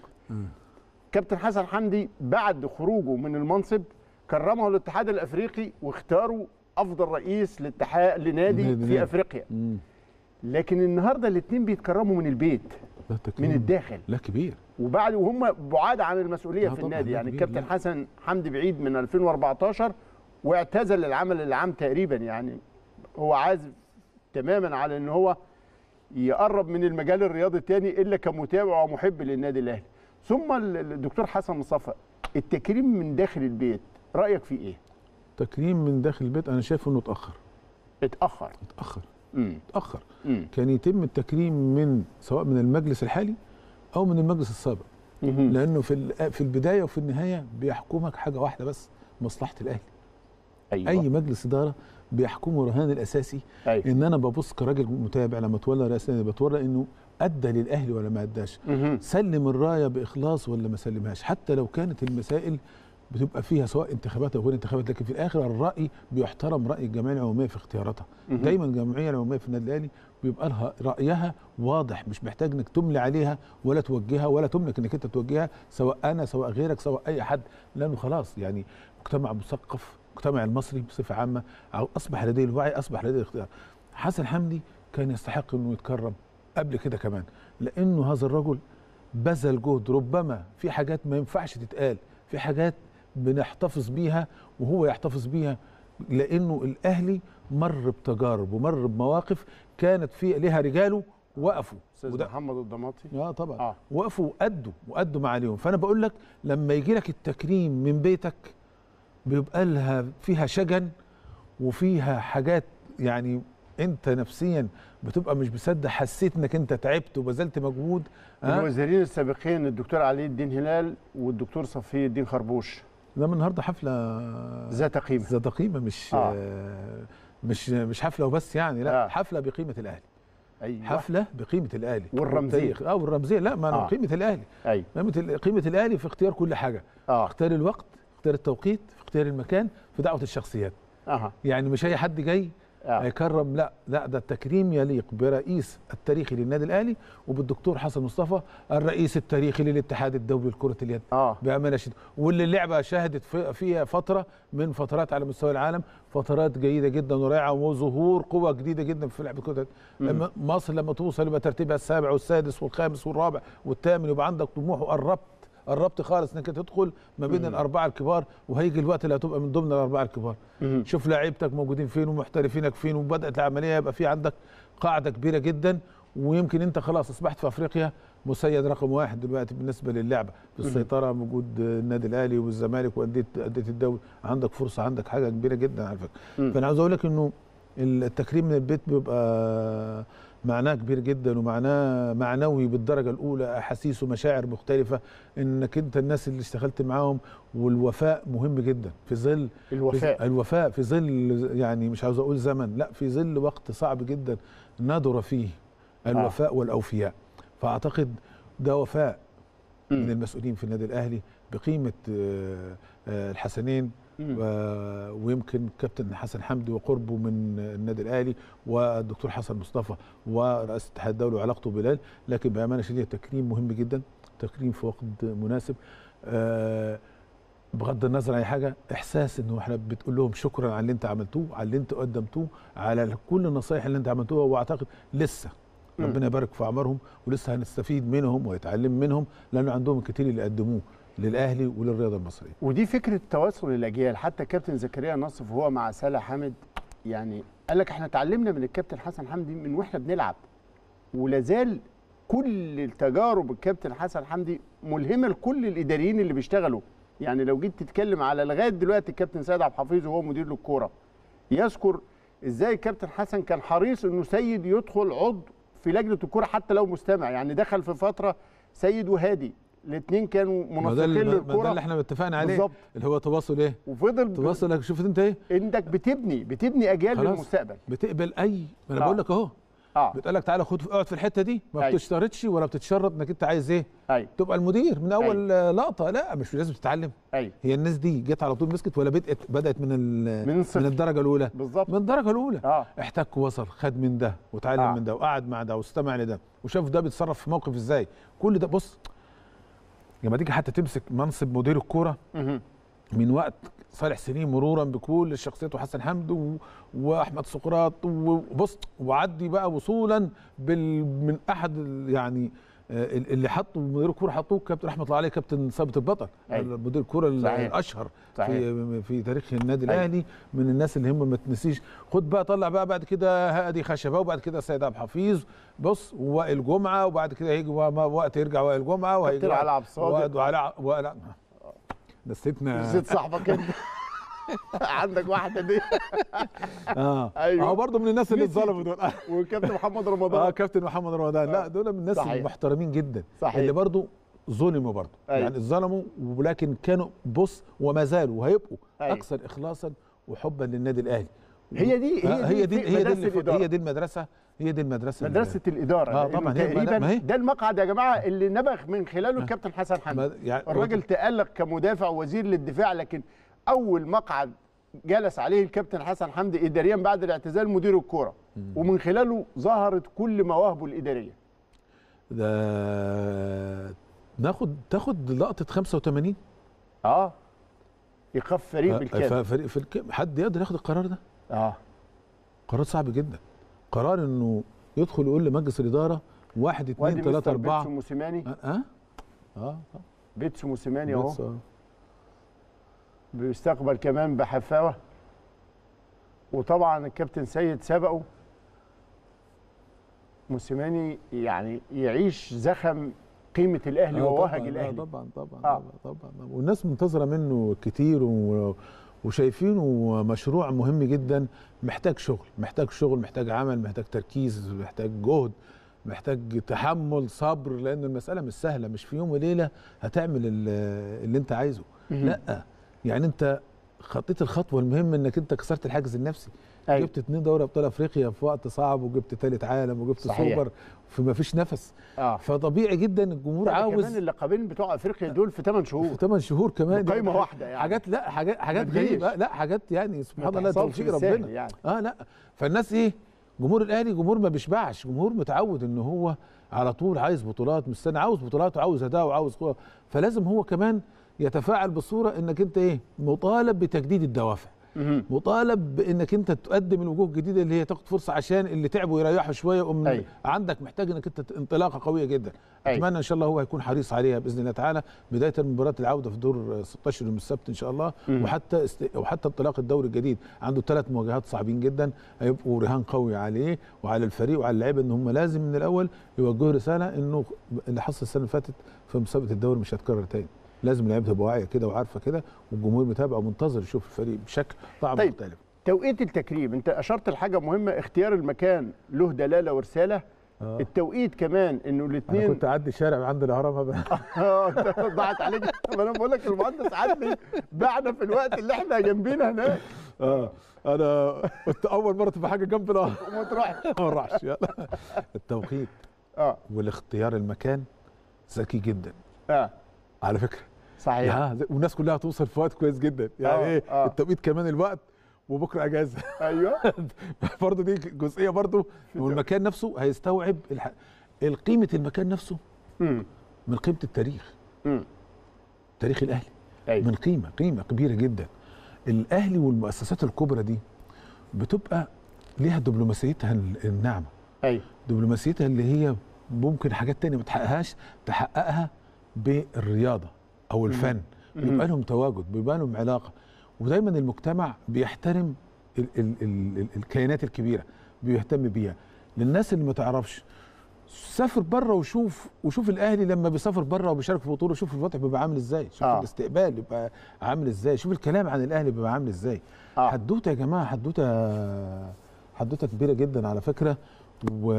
كابتن حسن حمدي بعد خروجه من المنصب كرمه الاتحاد الافريقي واختاروا افضل رئيس لاتحاد لنادي نادي- في نادي. افريقيا مم. لكن النهارده الاثنين بيتكرموا من البيت ده تكريم. من الداخل لا كبير وبعد وهم بعاد عن المسؤوليه آه في طبعاً، النادي لا يعني كبير، الكابتن لا. حسن حمدي بعيد من 2014 واعتزل العمل العام تقريبا يعني هو عازف تماما على ان هو يقرب من المجال الرياضي الثاني الا كمتابع ومحب للنادي الاهلي ثم ال- الدكتور حسن مصطفى التكريم من داخل البيت رايك فيه ايه تكريم من داخل البيت انا شايف انه اتاخر اتاخر اتاخر امم اتاخر امم كان يتم التكريم من سواء من المجلس الحالي او من المجلس السابق لانه في ال- في البدايه وفي النهايه بيحكمك حاجه واحده بس مصلحه الاهلي ايوه اي مجلس اداره بيحكمه الرهان الاساسي أيوة. ان انا ببص كراجل متابع لما اتولى رئاسه النادي بتولى انه ادى للاهلي ولا ما اداش مهم. سلم الرايه باخلاص ولا ما سلمهاش حتى لو كانت المسائل بتبقى فيها سواء انتخابات او غير انتخابات لكن في الاخر الراي بيحترم راي الجمعيه العموميه في اختياراتها مهم. دايما الجمعيه العموميه في النادي الاهلي بيبقى لها رايها واضح مش محتاج انك تملي عليها ولا توجهها ولا تملك انك انت توجهها سواء انا سواء غيرك سواء اي حد لانه خلاص يعني مجتمع مثقف المجتمع المصري بصفه عامه أو اصبح لديه الوعي اصبح لديه الاختيار حسن حمدي كان يستحق انه يتكرم قبل كده كمان لانه هذا الرجل بذل جهد ربما في حاجات ما ينفعش تتقال في حاجات بنحتفظ بيها وهو يحتفظ بيها لانه الاهلي مر بتجارب ومر بمواقف كانت في لها رجاله وقفوا استاذ وده محمد الضماطي اه طبعا آه. آه. وقفوا وادوا وادوا ما عليهم فانا بقول لك لما يجي لك التكريم من بيتك بيبقى لها فيها شجن وفيها حاجات يعني انت نفسيا بتبقى مش مصدق حسيت انك انت تعبت وبذلت مجهود آه؟ الوزيرين السابقين الدكتور علي الدين هلال والدكتور صفي الدين خربوش ده من النهارده حفله ذات قيمه ذات قيمه مش آه. آه. مش مش حفله وبس يعني لا آه. آه. حفله بقيمه الاهلي ايوه حفله بقيمه الاهلي والرمزية. والتاريخ. اه والرمزيه لا ما آه. آه. قيمه الاهلي ايوه قيمه ال- قيمه الاهلي في اختيار كل حاجه اه اختيار الوقت اختيار التوقيت في اختيار المكان في دعوه الشخصيات اها يعني مش اي حد جاي آه. هيكرم لا لا ده التكريم يليق برئيس التاريخي للنادي الاهلي وبالدكتور حسن مصطفى الرئيس التاريخي للاتحاد الدولي لكره اليد اه بامانه شديده واللي اللعبه شهدت في- فيها فتره من فترات على مستوى العالم فترات جيده جدا ورائعه وظهور قوه جديده جدا في لعبه كره اليد. لما مصر لما توصل يبقى ترتيبها السابع والسادس والخامس والرابع والثامن يبقى عندك طموح وقربت قربت خالص انك تدخل ما بين الاربعه الكبار وهيجي الوقت اللي هتبقى من ضمن الاربعه الكبار مم. شوف لعيبتك موجودين فين ومحترفينك فين وبدات العمليه يبقى في عندك قاعده كبيره جدا ويمكن انت خلاص اصبحت في افريقيا مسيد رقم واحد دلوقتي بالنسبه للعبه في السيطره موجود النادي الاهلي والزمالك وانديه انديه الدوري عندك فرصه عندك حاجه كبيره جدا على فكره مم. فانا عاوز اقول لك انه التكريم من البيت بيبقى معناه كبير جدا ومعناه معنوي بالدرجه الاولى احاسيس ومشاعر مختلفه انك انت الناس اللي اشتغلت معاهم والوفاء مهم جدا في ظل الوفاء في الوفاء في ظل يعني مش عاوز اقول زمن لا في ظل وقت صعب جدا ندر فيه الوفاء والاوفياء فاعتقد ده وفاء من مم. المسؤولين في النادي الاهلي بقيمه آه، آه، الحسنين مم. و- ويمكن كابتن حسن حمدي وقربه من النادي الاهلي والدكتور حسن مصطفى ورئيس الاتحاد الدولي وعلاقته بلال لكن بامانه شديده تكريم مهم جدا تكريم في وقت مناسب آه، بغض النظر عن اي حاجه احساس انه احنا بتقول لهم شكرا على اللي انت عملتوه على اللي انت قدمتوه على كل النصائح اللي انت عملتوها واعتقد لسه مم. ربنا يبارك في اعمارهم ولسه هنستفيد منهم ويتعلم منهم لانه عندهم الكثير اللي قدموه للاهلي وللرياضه المصريه ودي فكره تواصل الاجيال حتى كابتن زكريا نصف وهو مع سالة حامد يعني قال لك احنا اتعلمنا من الكابتن حسن حمدي من واحنا بنلعب ولازال كل التجارب الكابتن حسن حمدي ملهمه لكل الاداريين اللي بيشتغلوا يعني لو جيت تتكلم على لغايه دلوقتي الكابتن سيد عبد الحفيظ وهو مدير للكوره يذكر ازاي الكابتن حسن كان حريص انه سيد يدخل عضو في لجنه الكوره حتى لو مستمع يعني دخل في فتره سيد وهادي الاثنين كانوا ما ده منسقين اللي- ما ده للكوره اللي احنا اتفقنا عليه بالظبط. اللي هو تواصل ايه وفضل ب- تواصل لك شفت انت ايه انك بتبني بتبني اجيال خلاص. للمستقبل بتقبل اي ما انا آه. بقول لك اهو اه بتقول لك تعالى خد اقعد في الحته دي ما أيوة. بتشترطش ولا بتتشرط انك انت عايز ايه ايوه تبقى المدير من اول آه، لقطه لا مش لازم تتعلم ايوه هي الناس دي جت على طول مسكت ولا بدات بدات من ال- من الصفر. من الدرجه الاولى بالظبط من الدرجه الاولى اه احتك ووصل خد من ده وتعلم آه. من ده وقعد مع ده واستمع لده وشاف ده بيتصرف في موقف ازاي كل ده بص لما تيجي حتى تمسك منصب مدير الكوره مهم. من وقت صالح سليم مرورا بكل الشخصيات وحسن حمد و... واحمد سقراط وبص وعدي بقى وصولا بال... من احد ال- يعني آه، اللي حطوا مدير الكوره حطوه كابتن رحمه الله عليه كابتن ثابت البطل أيوة. مدير الكوره ال- صحيح. الاشهر صحيح. في في تاريخ النادي أيوة. الاهلي من الناس اللي هم ما تنسيش خد بقى طلع بقى بعد كده هادي خشبه وبعد كده سيد عبد الحفيظ بص ووائل جمعه وبعد كده هيجي وقت يرجع وائل جمعه وهيجي كابتن علاء عبد الصادق. وعلى وعلى نسيتنا نسيت صاحبك انت عندك واحده دي اه أيوة. هو برضه من الناس اللي نسيت. اتظلموا دول وكابتن محمد اه رمضان كابتن محمد رمضان لا دول من الناس صحيح. المحترمين جدا صحيح. اللي برضه ظلموا برضه أيوة. يعني اتظلموا ولكن كانوا بص وما زالوا وهيبقوا أيوة. اكثر اخلاصا وحبا للنادي الاهلي هي دي آه، هي دي هي دي مدرسة اللي- الإدارة. هي دي المدرسه هي دي المدرسه اللي- مدرسه الاداره آه، لأنه طبعاً، هي تقريبا ما هي. ده المقعد يا جماعه اللي نبغ من خلاله الكابتن حسن حمدي ما- يعني الراجل تألق كمدافع وزير للدفاع لكن اول مقعد جلس عليه الكابتن حسن حمدي اداريا بعد الاعتزال مدير الكوره ومن خلاله ظهرت كل مواهبه الاداريه ده ناخد تاخد لقطه 85 اه ايقاف فريق آه، بالكامل ففريق في الك... حد يقدر ياخد القرار ده اه قرار صعب جدا قرار انه يدخل يقول لمجلس الاداره واحد اثنين وادي ثلاثه مستر اربعه بيتسو موسيماني اه اه اه بيتسو موسيماني اهو بس، آه. بيستقبل كمان بحفاوه وطبعا الكابتن سيد سبقه موسيماني يعني يعيش زخم قيمه الاهلي آه ووهج طبعاً، آه الاهلي طبعا طبعا آه. طبعا طبعا والناس منتظره منه كتير و... وشايفينه مشروع مهم جدا محتاج شغل محتاج شغل محتاج عمل محتاج تركيز محتاج جهد محتاج تحمل صبر لان المساله مش سهله مش في يوم وليله هتعمل ال- اللي انت عايزه لا يعني انت خطيت الخطوه المهمه انك انت كسرت الحاجز النفسي أيوة. جبت اتنين دوري ابطال افريقيا في وقت صعب وجبت ثالث عالم وجبت صحيح. سوبر فما فيش نفس اه فطبيعي جدا الجمهور لا، ده عاوز كمان اللقبين بتوع افريقيا دول في 8 شهور في 8 شهور كمان قايمه يعني واحده يعني حاجات لا حاجات حاجات ما تجيش. غريبه لا حاجات يعني سبحان ما الله تحصلش توفيق بالسهل ربنا يعني. اه لا فالناس ايه جمهور الاهلي جمهور ما بيشبعش جمهور متعود ان هو على طول عايز بطولات مستني عاوز بطولات وعاوز اداء وعاوز قوه فلازم هو كمان يتفاعل بصوره انك انت ايه مطالب بتجديد الدوافع مهم. مطالب بانك انت تقدم الوجوه الجديده اللي هي تاخد فرصه عشان اللي تعبوا يريحوا شويه ومن أيوة. عندك محتاج انك انت انطلاقه قويه جدا أيوة. اتمنى ان شاء الله هو هيكون حريص عليها باذن الله تعالى بدايه من مباراه العوده في دور 16 يوم السبت ان شاء الله مم. وحتى است... وحتى انطلاق الدوري الجديد عنده ثلاث مواجهات صعبين جدا هيبقوا رهان قوي عليه وعلى الفريق وعلى اللعيبه ان هم لازم من الاول يوجهوا رساله انه اللي حصل السنه اللي فاتت في مسابقه الدوري مش هيتكرر تاني لازم اللعيبه تبقى واعيه كده وعارفه كده والجمهور متابع ومنتظر يشوف الفريق بشكل طعم طيب. مختلف توقيت التكريم انت اشرت لحاجه مهمه اختيار المكان له دلاله ورساله آه. التوقيت كمان انه انا الاثنين كنت اعدي الشارع عند الاهرام أبقى- اه انت ضاعت عليك ما انا بقول لك المهندس عدلي بعنا في الوقت اللي احنا جنبينا هناك اه انا كنت اول مره تبقى حاجه جنب النهر وما تروحش ما راحش يلا التوقيت اه والاختيار المكان ذكي جدا اه على فكره صحيح يا زي- والناس كلها هتوصل في وقت كويس جدا يعني آه، ايه آه. التوقيت كمان الوقت وبكره اجازه ايوه برضه دي جزئيه برضه والمكان نفسه هيستوعب الح... قيمه المكان نفسه امم من قيمه التاريخ امم تاريخ الاهلي ايوه من قيمه قيمه كبيره جدا الاهلي والمؤسسات الكبرى دي بتبقى ليها دبلوماسيتها الناعمه ايوه دبلوماسيتها اللي هي ممكن حاجات تانية ما تحققهاش تحققها بالرياضه او الفن بيبقى لهم تواجد بيبقى لهم علاقه ودايما المجتمع بيحترم ال ال ال ال الكيانات الكبيره بيهتم بيها للناس اللي ما تعرفش سافر بره وشوف وشوف الاهلي لما بيسافر بره وبيشارك في بطوله شوف الوضع بيبقى عامل ازاي شوف آه. آه. الاستقبال بيبقى عامل ازاي شوف الكلام عن الاهلي بيبقى عامل ازاي آه. حدوته يا جماعه حدوته حدوته كبيره جدا على فكره و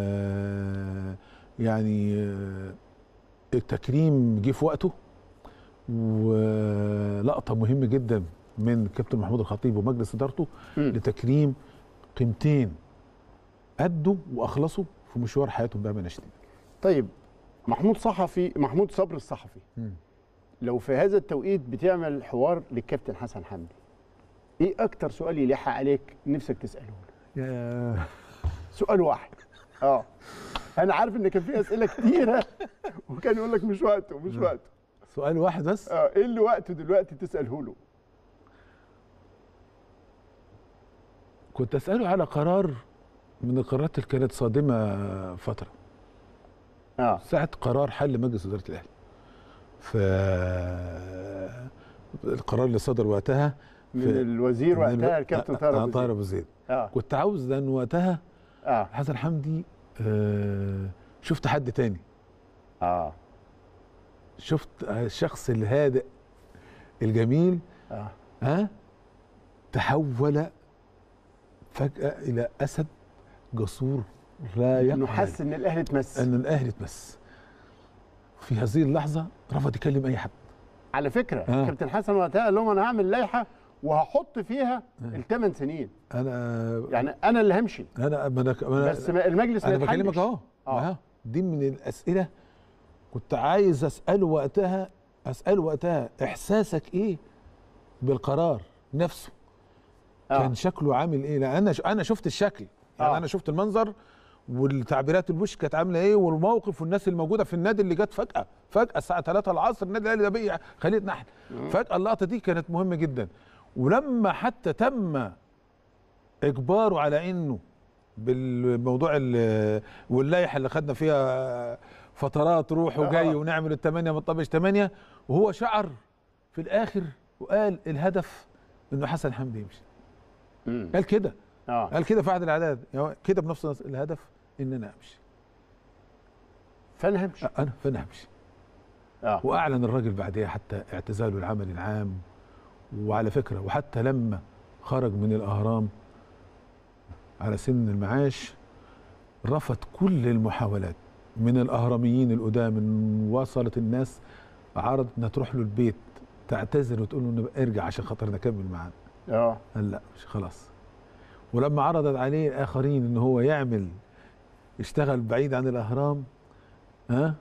يعني آه، التكريم جه في وقته ولقطه مهمه جدا من كابتن محمود الخطيب ومجلس ادارته مم. لتكريم قيمتين ادوا واخلصوا في مشوار حياتهم بامانه شديده طيب محمود صحفي محمود صبري الصحفي لو في هذا التوقيت بتعمل حوار للكابتن حسن حمدي ايه اكتر سؤال يلح عليك نفسك تساله له يا سؤال واحد اه انا عارف ان كان في اسئله كتيره وكان يقول لك مش وقته مش وقته سؤال واحد بس اه ايه اللي وقته دلوقتي تساله له كنت اساله على قرار من القرارات اللي كانت صادمه فتره اه ساعه قرار حل مجلس اداره الاهلي ف القرار اللي صدر وقتها من في- الوزير من الو- وقتها الكابتن طاهر آه، أبو طاهر زيد. ابو زيد اه كنت عاوز لان وقتها اه حسن حمدي آه، شفت حد تاني اه شفت الشخص الهادئ الجميل اه ها تحول فجأة إلى أسد جسور لا انه يقبل حس ان الاهلي اتمس أن الأهلي اتمس في هذه اللحظة رفض يكلم أي حد على فكره آه. كابتن حسن وقتها قال لهم انا هعمل لائحه وهحط فيها الثمان سنين أنا يعني انا اللي همشي أنا ما أنا ما بس ما المجلس أنا ما بكلمك يتحلش. أهو آه. أهو دي من الأسئلة كنت عايز أسأله وقتها أسأله وقتها إحساسك إيه بالقرار نفسه آه. كان شكله عامل ايه لا انا ش... انا شفت الشكل يعني آه. آه. انا شفت المنظر والتعبيرات الوش كانت عامله ايه والموقف والناس الموجوده في النادي اللي جت فجاه فجاه الساعه 3 العصر النادي الاهلي ده بقى خلية نحل فجاه اللقطه دي كانت مهمه جدا ولما حتى تم اجباره على انه بالموضوع ال- واللائحه اللي خدنا فيها فترات روح وجاي آه. ونعمل الثمانيه ما تطبش ثمانيه وهو شعر في الاخر وقال الهدف انه حسن حمدي يمشي مم. قال كده اه قال كده في عهد الاعداد يعني كده بنفس النص- الهدف ان انا امشي فانا همشي انا فانا همشي اه واعلن الراجل بعدها حتى اعتزاله العمل العام وعلى فكره وحتى لما خرج من الاهرام على سن المعاش رفض كل المحاولات من الاهراميين القدام إن وصلت الناس عرضت انها تروح له البيت تعتذر وتقول له إن ارجع عشان خاطر نكمل معانا اه قال لا مش خلاص ولما عرضت عليه الاخرين ان هو يعمل يشتغل بعيد عن الاهرام ها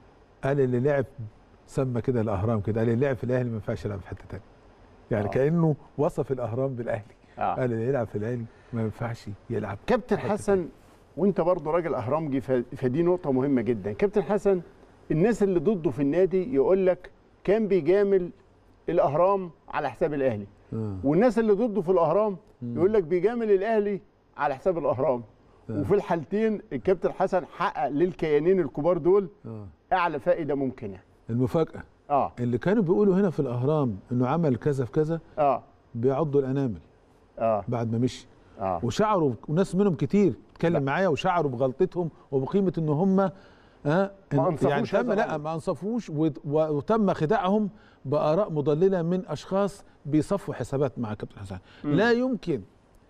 قال اللي لعب سمى كده الاهرام كده قال اللي لعب في الاهلي ما ينفعش يلعب في حته تانية يعني آه. آه. كانه وصف الاهرام بالاهلي آه. قال اللي يلعب في الاهلي ما ينفعش يلعب كابتن حتة حسن وانت برضه راجل اهرامجي ف- فدي نقطه مهمه جدا كابتن حسن الناس اللي ضده في النادي يقول لك كان بيجامل الاهرام على حساب الاهلي آه. والناس اللي ضده في الاهرام مم. يقول لك بيجامل الاهلي على حساب الاهرام آه. وفي الحالتين الكابتن حسن حقق للكيانين الكبار دول آه. اعلى فائده ممكنه المفاجاه اه اللي كانوا بيقولوا هنا في الاهرام انه عمل كذا في كذا اه بيعضوا الانامل اه بعد ما مشي اه وشعروا وناس منهم كتير اتكلم معايا وشعروا بغلطتهم وبقيمه ان هم ها ما أنصفوش يعني تم هذا لا الأمر. ما انصفوش وت- و- وتم خداعهم باراء مضلله من اشخاص بيصفوا حسابات مع كابتن حسن لا يمكن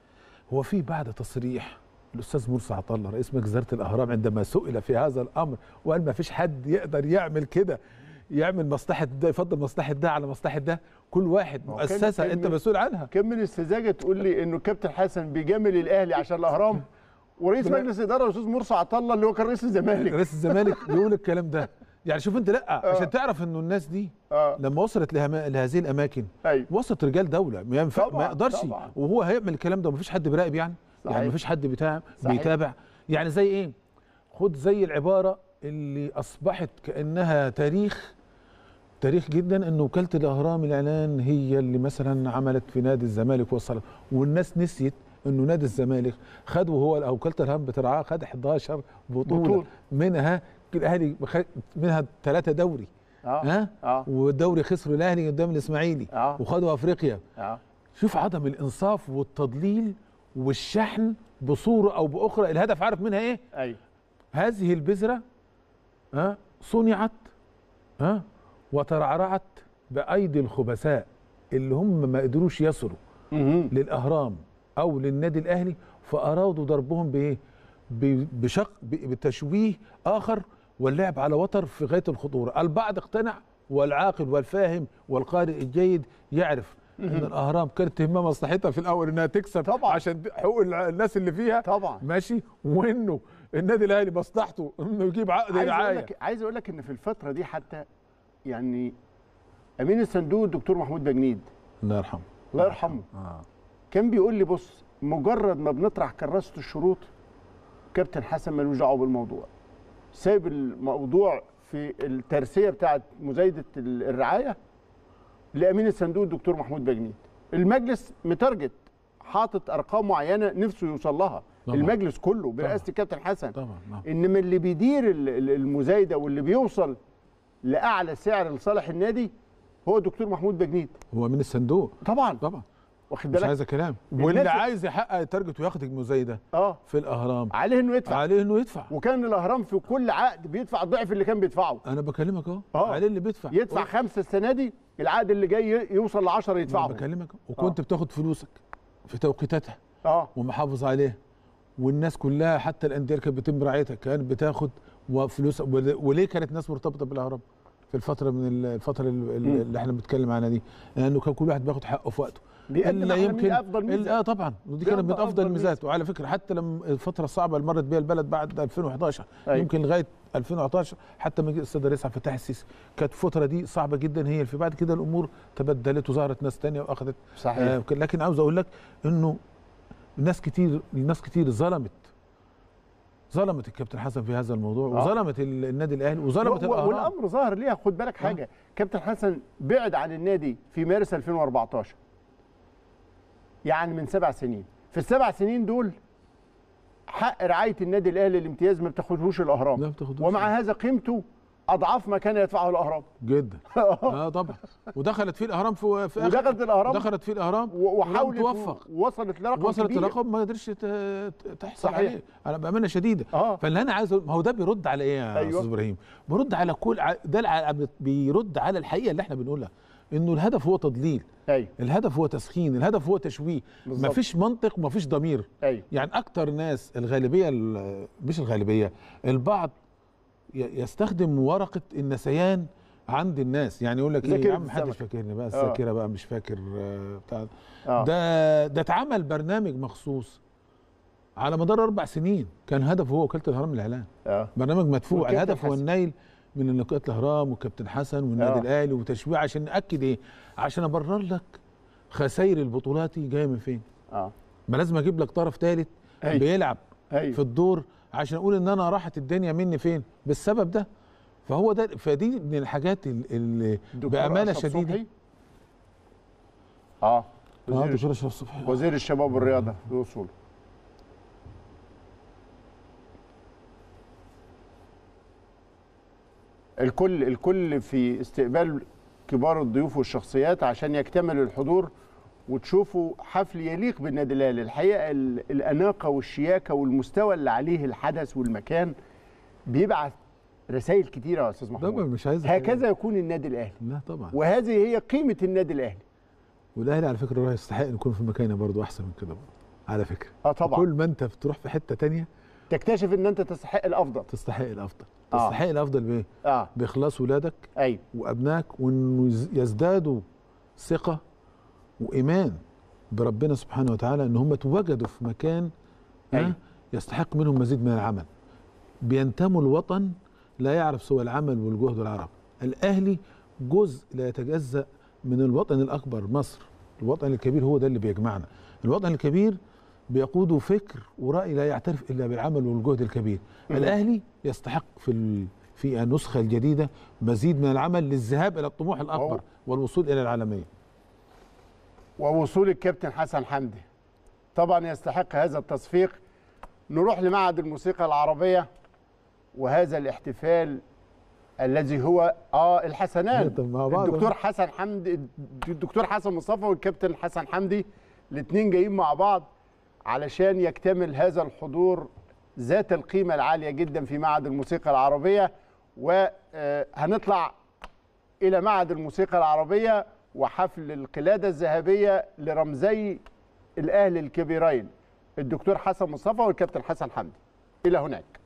هو في بعد تصريح الاستاذ مرسي عطا الله رئيس مجلس اداره الاهرام عندما سئل في هذا الامر وقال ما فيش حد يقدر يعمل كده يعمل مصلحه ده يفضل مصلحه ده على مصلحه ده كل واحد ما هو كان- مؤسسه كان انت من- مسؤول عنها كان من السذاجه تقول لي انه الكابتن حسن بيجامل الاهلي عشان الاهرام ورئيس لا. مجلس اداره الاستاذ مرسي عطا الله اللي هو كان رئيس الزمالك رئيس الزمالك بيقول الكلام ده يعني شوف انت لا عشان تعرف انه الناس دي اه لما وصلت لهما- لهذه الاماكن ايوه وصلت رجال دوله ما ينفع طبعاً، ما يقدرش طبعاً. وهو هيعمل الكلام ده ومفيش حد بيراقب يعني صحيح. يعني مفيش حد بتاع صحيح. بيتابع يعني زي ايه خد زي العباره اللي اصبحت كانها تاريخ تاريخ جدا ان وكاله الاهرام الاعلان هي اللي مثلا عملت في نادي الزمالك وصلت والناس نسيت انه نادي الزمالك خد وهو او وكاله الاهرام بترعاه خد 11 بطوله, بطولة. منها الاهلي خد- منها ثلاثه دوري اه ها اه والدوري خسروا الاهلي قدام الاسماعيلي اه وخدوا افريقيا اه شوف عدم الانصاف والتضليل والشحن بصوره او باخرى الهدف عارف منها ايه ايوه هذه البذره ها صنعت ها وترعرعت بايدي الخبثاء اللي هم ما قدروش يصلوا مهم. للاهرام او للنادي الاهلي فارادوا ضربهم بايه ب- بشق ب- بتشويه اخر واللعب على وتر في غايه الخطوره البعض اقتنع والعاقل والفاهم والقارئ الجيد يعرف ان الاهرام كانت تهمها مصلحتها في الاول انها تكسب طبعاً. عشان حقوق الع- الناس اللي فيها طبعا ماشي وانه النادي الاهلي مصلحته انه يجيب عقد عايز اقول رعايه لك عايز اقول لك ان في الفتره دي حتى يعني امين الصندوق الدكتور محمود بجنيد الله يرحمه الله يرحمه آه. كان بيقول لي بص مجرد ما بنطرح كراسه الشروط كابتن حسن ملوش دعوه بالموضوع سايب الموضوع في الترسيه بتاعه مزايده ال- الرعايه لامين الصندوق الدكتور محمود بجنيد المجلس متارجت حاطط ارقام معينه نفسه يوصل لها طبعا. المجلس كله برئاسه الكابتن حسن طبعا نعم. انما اللي بيدير ال- ال- المزايده واللي بيوصل لاعلى سعر لصالح النادي هو الدكتور محمود بجنيد هو من الصندوق طبعا طبعا واخد مش بالك عايز كلام الناس- واللي عايز يحقق تارجت وياخد المزايده اه في الاهرام عليه انه يدفع عليه انه يدفع وكان الاهرام في كل عقد بيدفع الضعف اللي كان بيدفعه انا بكلمك اهو آه. عليه اللي بيدفع يدفع خمسه السنه دي العقد اللي جاي يوصل ل 10 أنا يدفعه بكلمك وكنت بتاخد فلوسك في توقيتاتها اه ومحافظ عليها والناس كلها حتى الانديه اللي كانت بتم رعايتها كانت بتاخد وفلوس ول- وليه كانت الناس مرتبطه بالاهرام في الفتره من ال- الفتره ال- ال- مم. اللي احنا بنتكلم عنها دي لانه كان كل واحد بياخد حقه في وقته بيقدم الا على يمكن مين افضل إلا- ميزه اه طبعا ودي كانت من بيقدم افضل أفضل الميزات وعلى فكره حتى لما الفتره الصعبه اللي مرت بيها البلد بعد 2011 أيوة. يمكن لغايه 2011 حتى ما جه السيد الرئيس عبد الفتاح السيسي كانت الفتره دي صعبه جدا هي اللي في بعد كده الامور تبدلت وظهرت ناس تانية واخذت صحيح آه لكن عاوز اقول لك انه ناس كتير ناس كتير ظلمت ظلمت الكابتن حسن في هذا الموضوع آه. وظلمت ال- النادي الاهلي وظلمت و- و- الاهرام والامر ظاهر ليها خد بالك حاجه كابتن حسن بعد عن النادي في مارس 2014 يعني من سبع سنين في السبع سنين دول حق رعايه النادي الاهلي الامتياز ما بتاخدهوش الاهرام لا بتاخدوش. ومع هذا قيمته اضعاف ما كان يدفعه الاهرام جدا اه طبعا ودخلت فيه الاهرام في في آخر- ودخلت الاهرام دخلت فيه الاهرام و- وحاولت ولم توفق ووصلت لرقم وصلت كبير. لرقم ما قدرش ت- ت- تحصل صحيح. عليه انا بامانه شديده اه فاللي انا عايز أقول- ما هو ده بيرد على ايه يا أيوة. استاذ ابراهيم بيرد على كل ع- ده الع- بيرد على الحقيقه اللي احنا بنقولها انه الهدف هو تضليل ايوه الهدف هو تسخين الهدف هو تشويه بالظبط. مفيش منطق ومفيش ضمير ايوه يعني اكتر ناس الغالبيه ال- مش الغالبيه البعض ي- يستخدم ورقه النسيان عند الناس يعني يقول لك ايه ذاكرة يا عم محدش السمك. فاكرني بقى آه. الذاكره بقى مش فاكر آه، بتاع اه ده ده اتعمل برنامج مخصوص على مدار اربع سنين كان هدفه هو وكاله الاهرام الاعلان اه برنامج مدفوع والكابتن الهدف هو حسن. النيل من نقاط الاهرام والكابتن حسن والنادي آه. الاهلي وتشويع عشان ناكد ايه عشان ابرر لك خسائر البطولات جايه من فين اه ما لازم اجيب لك طرف ثالث أيوة. بيلعب ايوه في الدور عشان اقول ان انا راحت الدنيا مني فين بالسبب ده فهو ده فدي من الحاجات اللي الدكتور بامانه أشرف شديده صبحي. اه اه وزير, دكتور اشرف صبحي وزير الشباب والرياضه بوصول الكل الكل في استقبال كبار الضيوف والشخصيات عشان يكتمل الحضور وتشوفوا حفل يليق بالنادي الاهلي الحقيقه ال- الاناقه والشياكه والمستوى اللي عليه الحدث والمكان بيبعث رسائل كتيره يا استاذ طبعا محمود مش عايز هكذا يكون النادي الاهلي لا طبعا وهذه هي قيمه النادي الاهلي والاهلي على فكره راح يستحق ان يكون في مكانه برضه احسن من كده برضه على فكره اه طبعا كل ما انت بتروح في حته تانية تكتشف ان انت تستحق الافضل تستحق الافضل آه. تستحق الافضل بايه اه باخلاص ولادك ايوه وابنائك وانه يز- يزدادوا ثقه وايمان بربنا سبحانه وتعالى ان هم اتوجدوا في مكان ها، أيوة. يستحق منهم مزيد من العمل بينتموا الوطن لا يعرف سوى العمل والجهد والعرق الاهلي جزء لا يتجزا من الوطن الاكبر مصر الوطن الكبير هو ده اللي بيجمعنا الوطن الكبير بيقوده فكر وراي لا يعترف الا بالعمل والجهد الكبير الاهلي يستحق في ال... في النسخه الجديده مزيد من العمل للذهاب الى الطموح الاكبر أوه. والوصول الى العالميه ووصول الكابتن حسن حمدي طبعا يستحق هذا التصفيق نروح لمعهد الموسيقى العربية وهذا الاحتفال الذي هو اه الحسنان طب مع بعض الدكتور حسن حمدي الدكتور حسن مصطفى والكابتن حسن حمدي الاثنين جايين مع بعض علشان يكتمل هذا الحضور ذات القيمة العالية جدا في معهد الموسيقى العربية وهنطلع إلى معهد الموسيقى العربية وحفل القلادة الذهبية لرمزي الأهلي الكبيرين الدكتور حسن مصطفى والكابتن حسن حمدي إلى هناك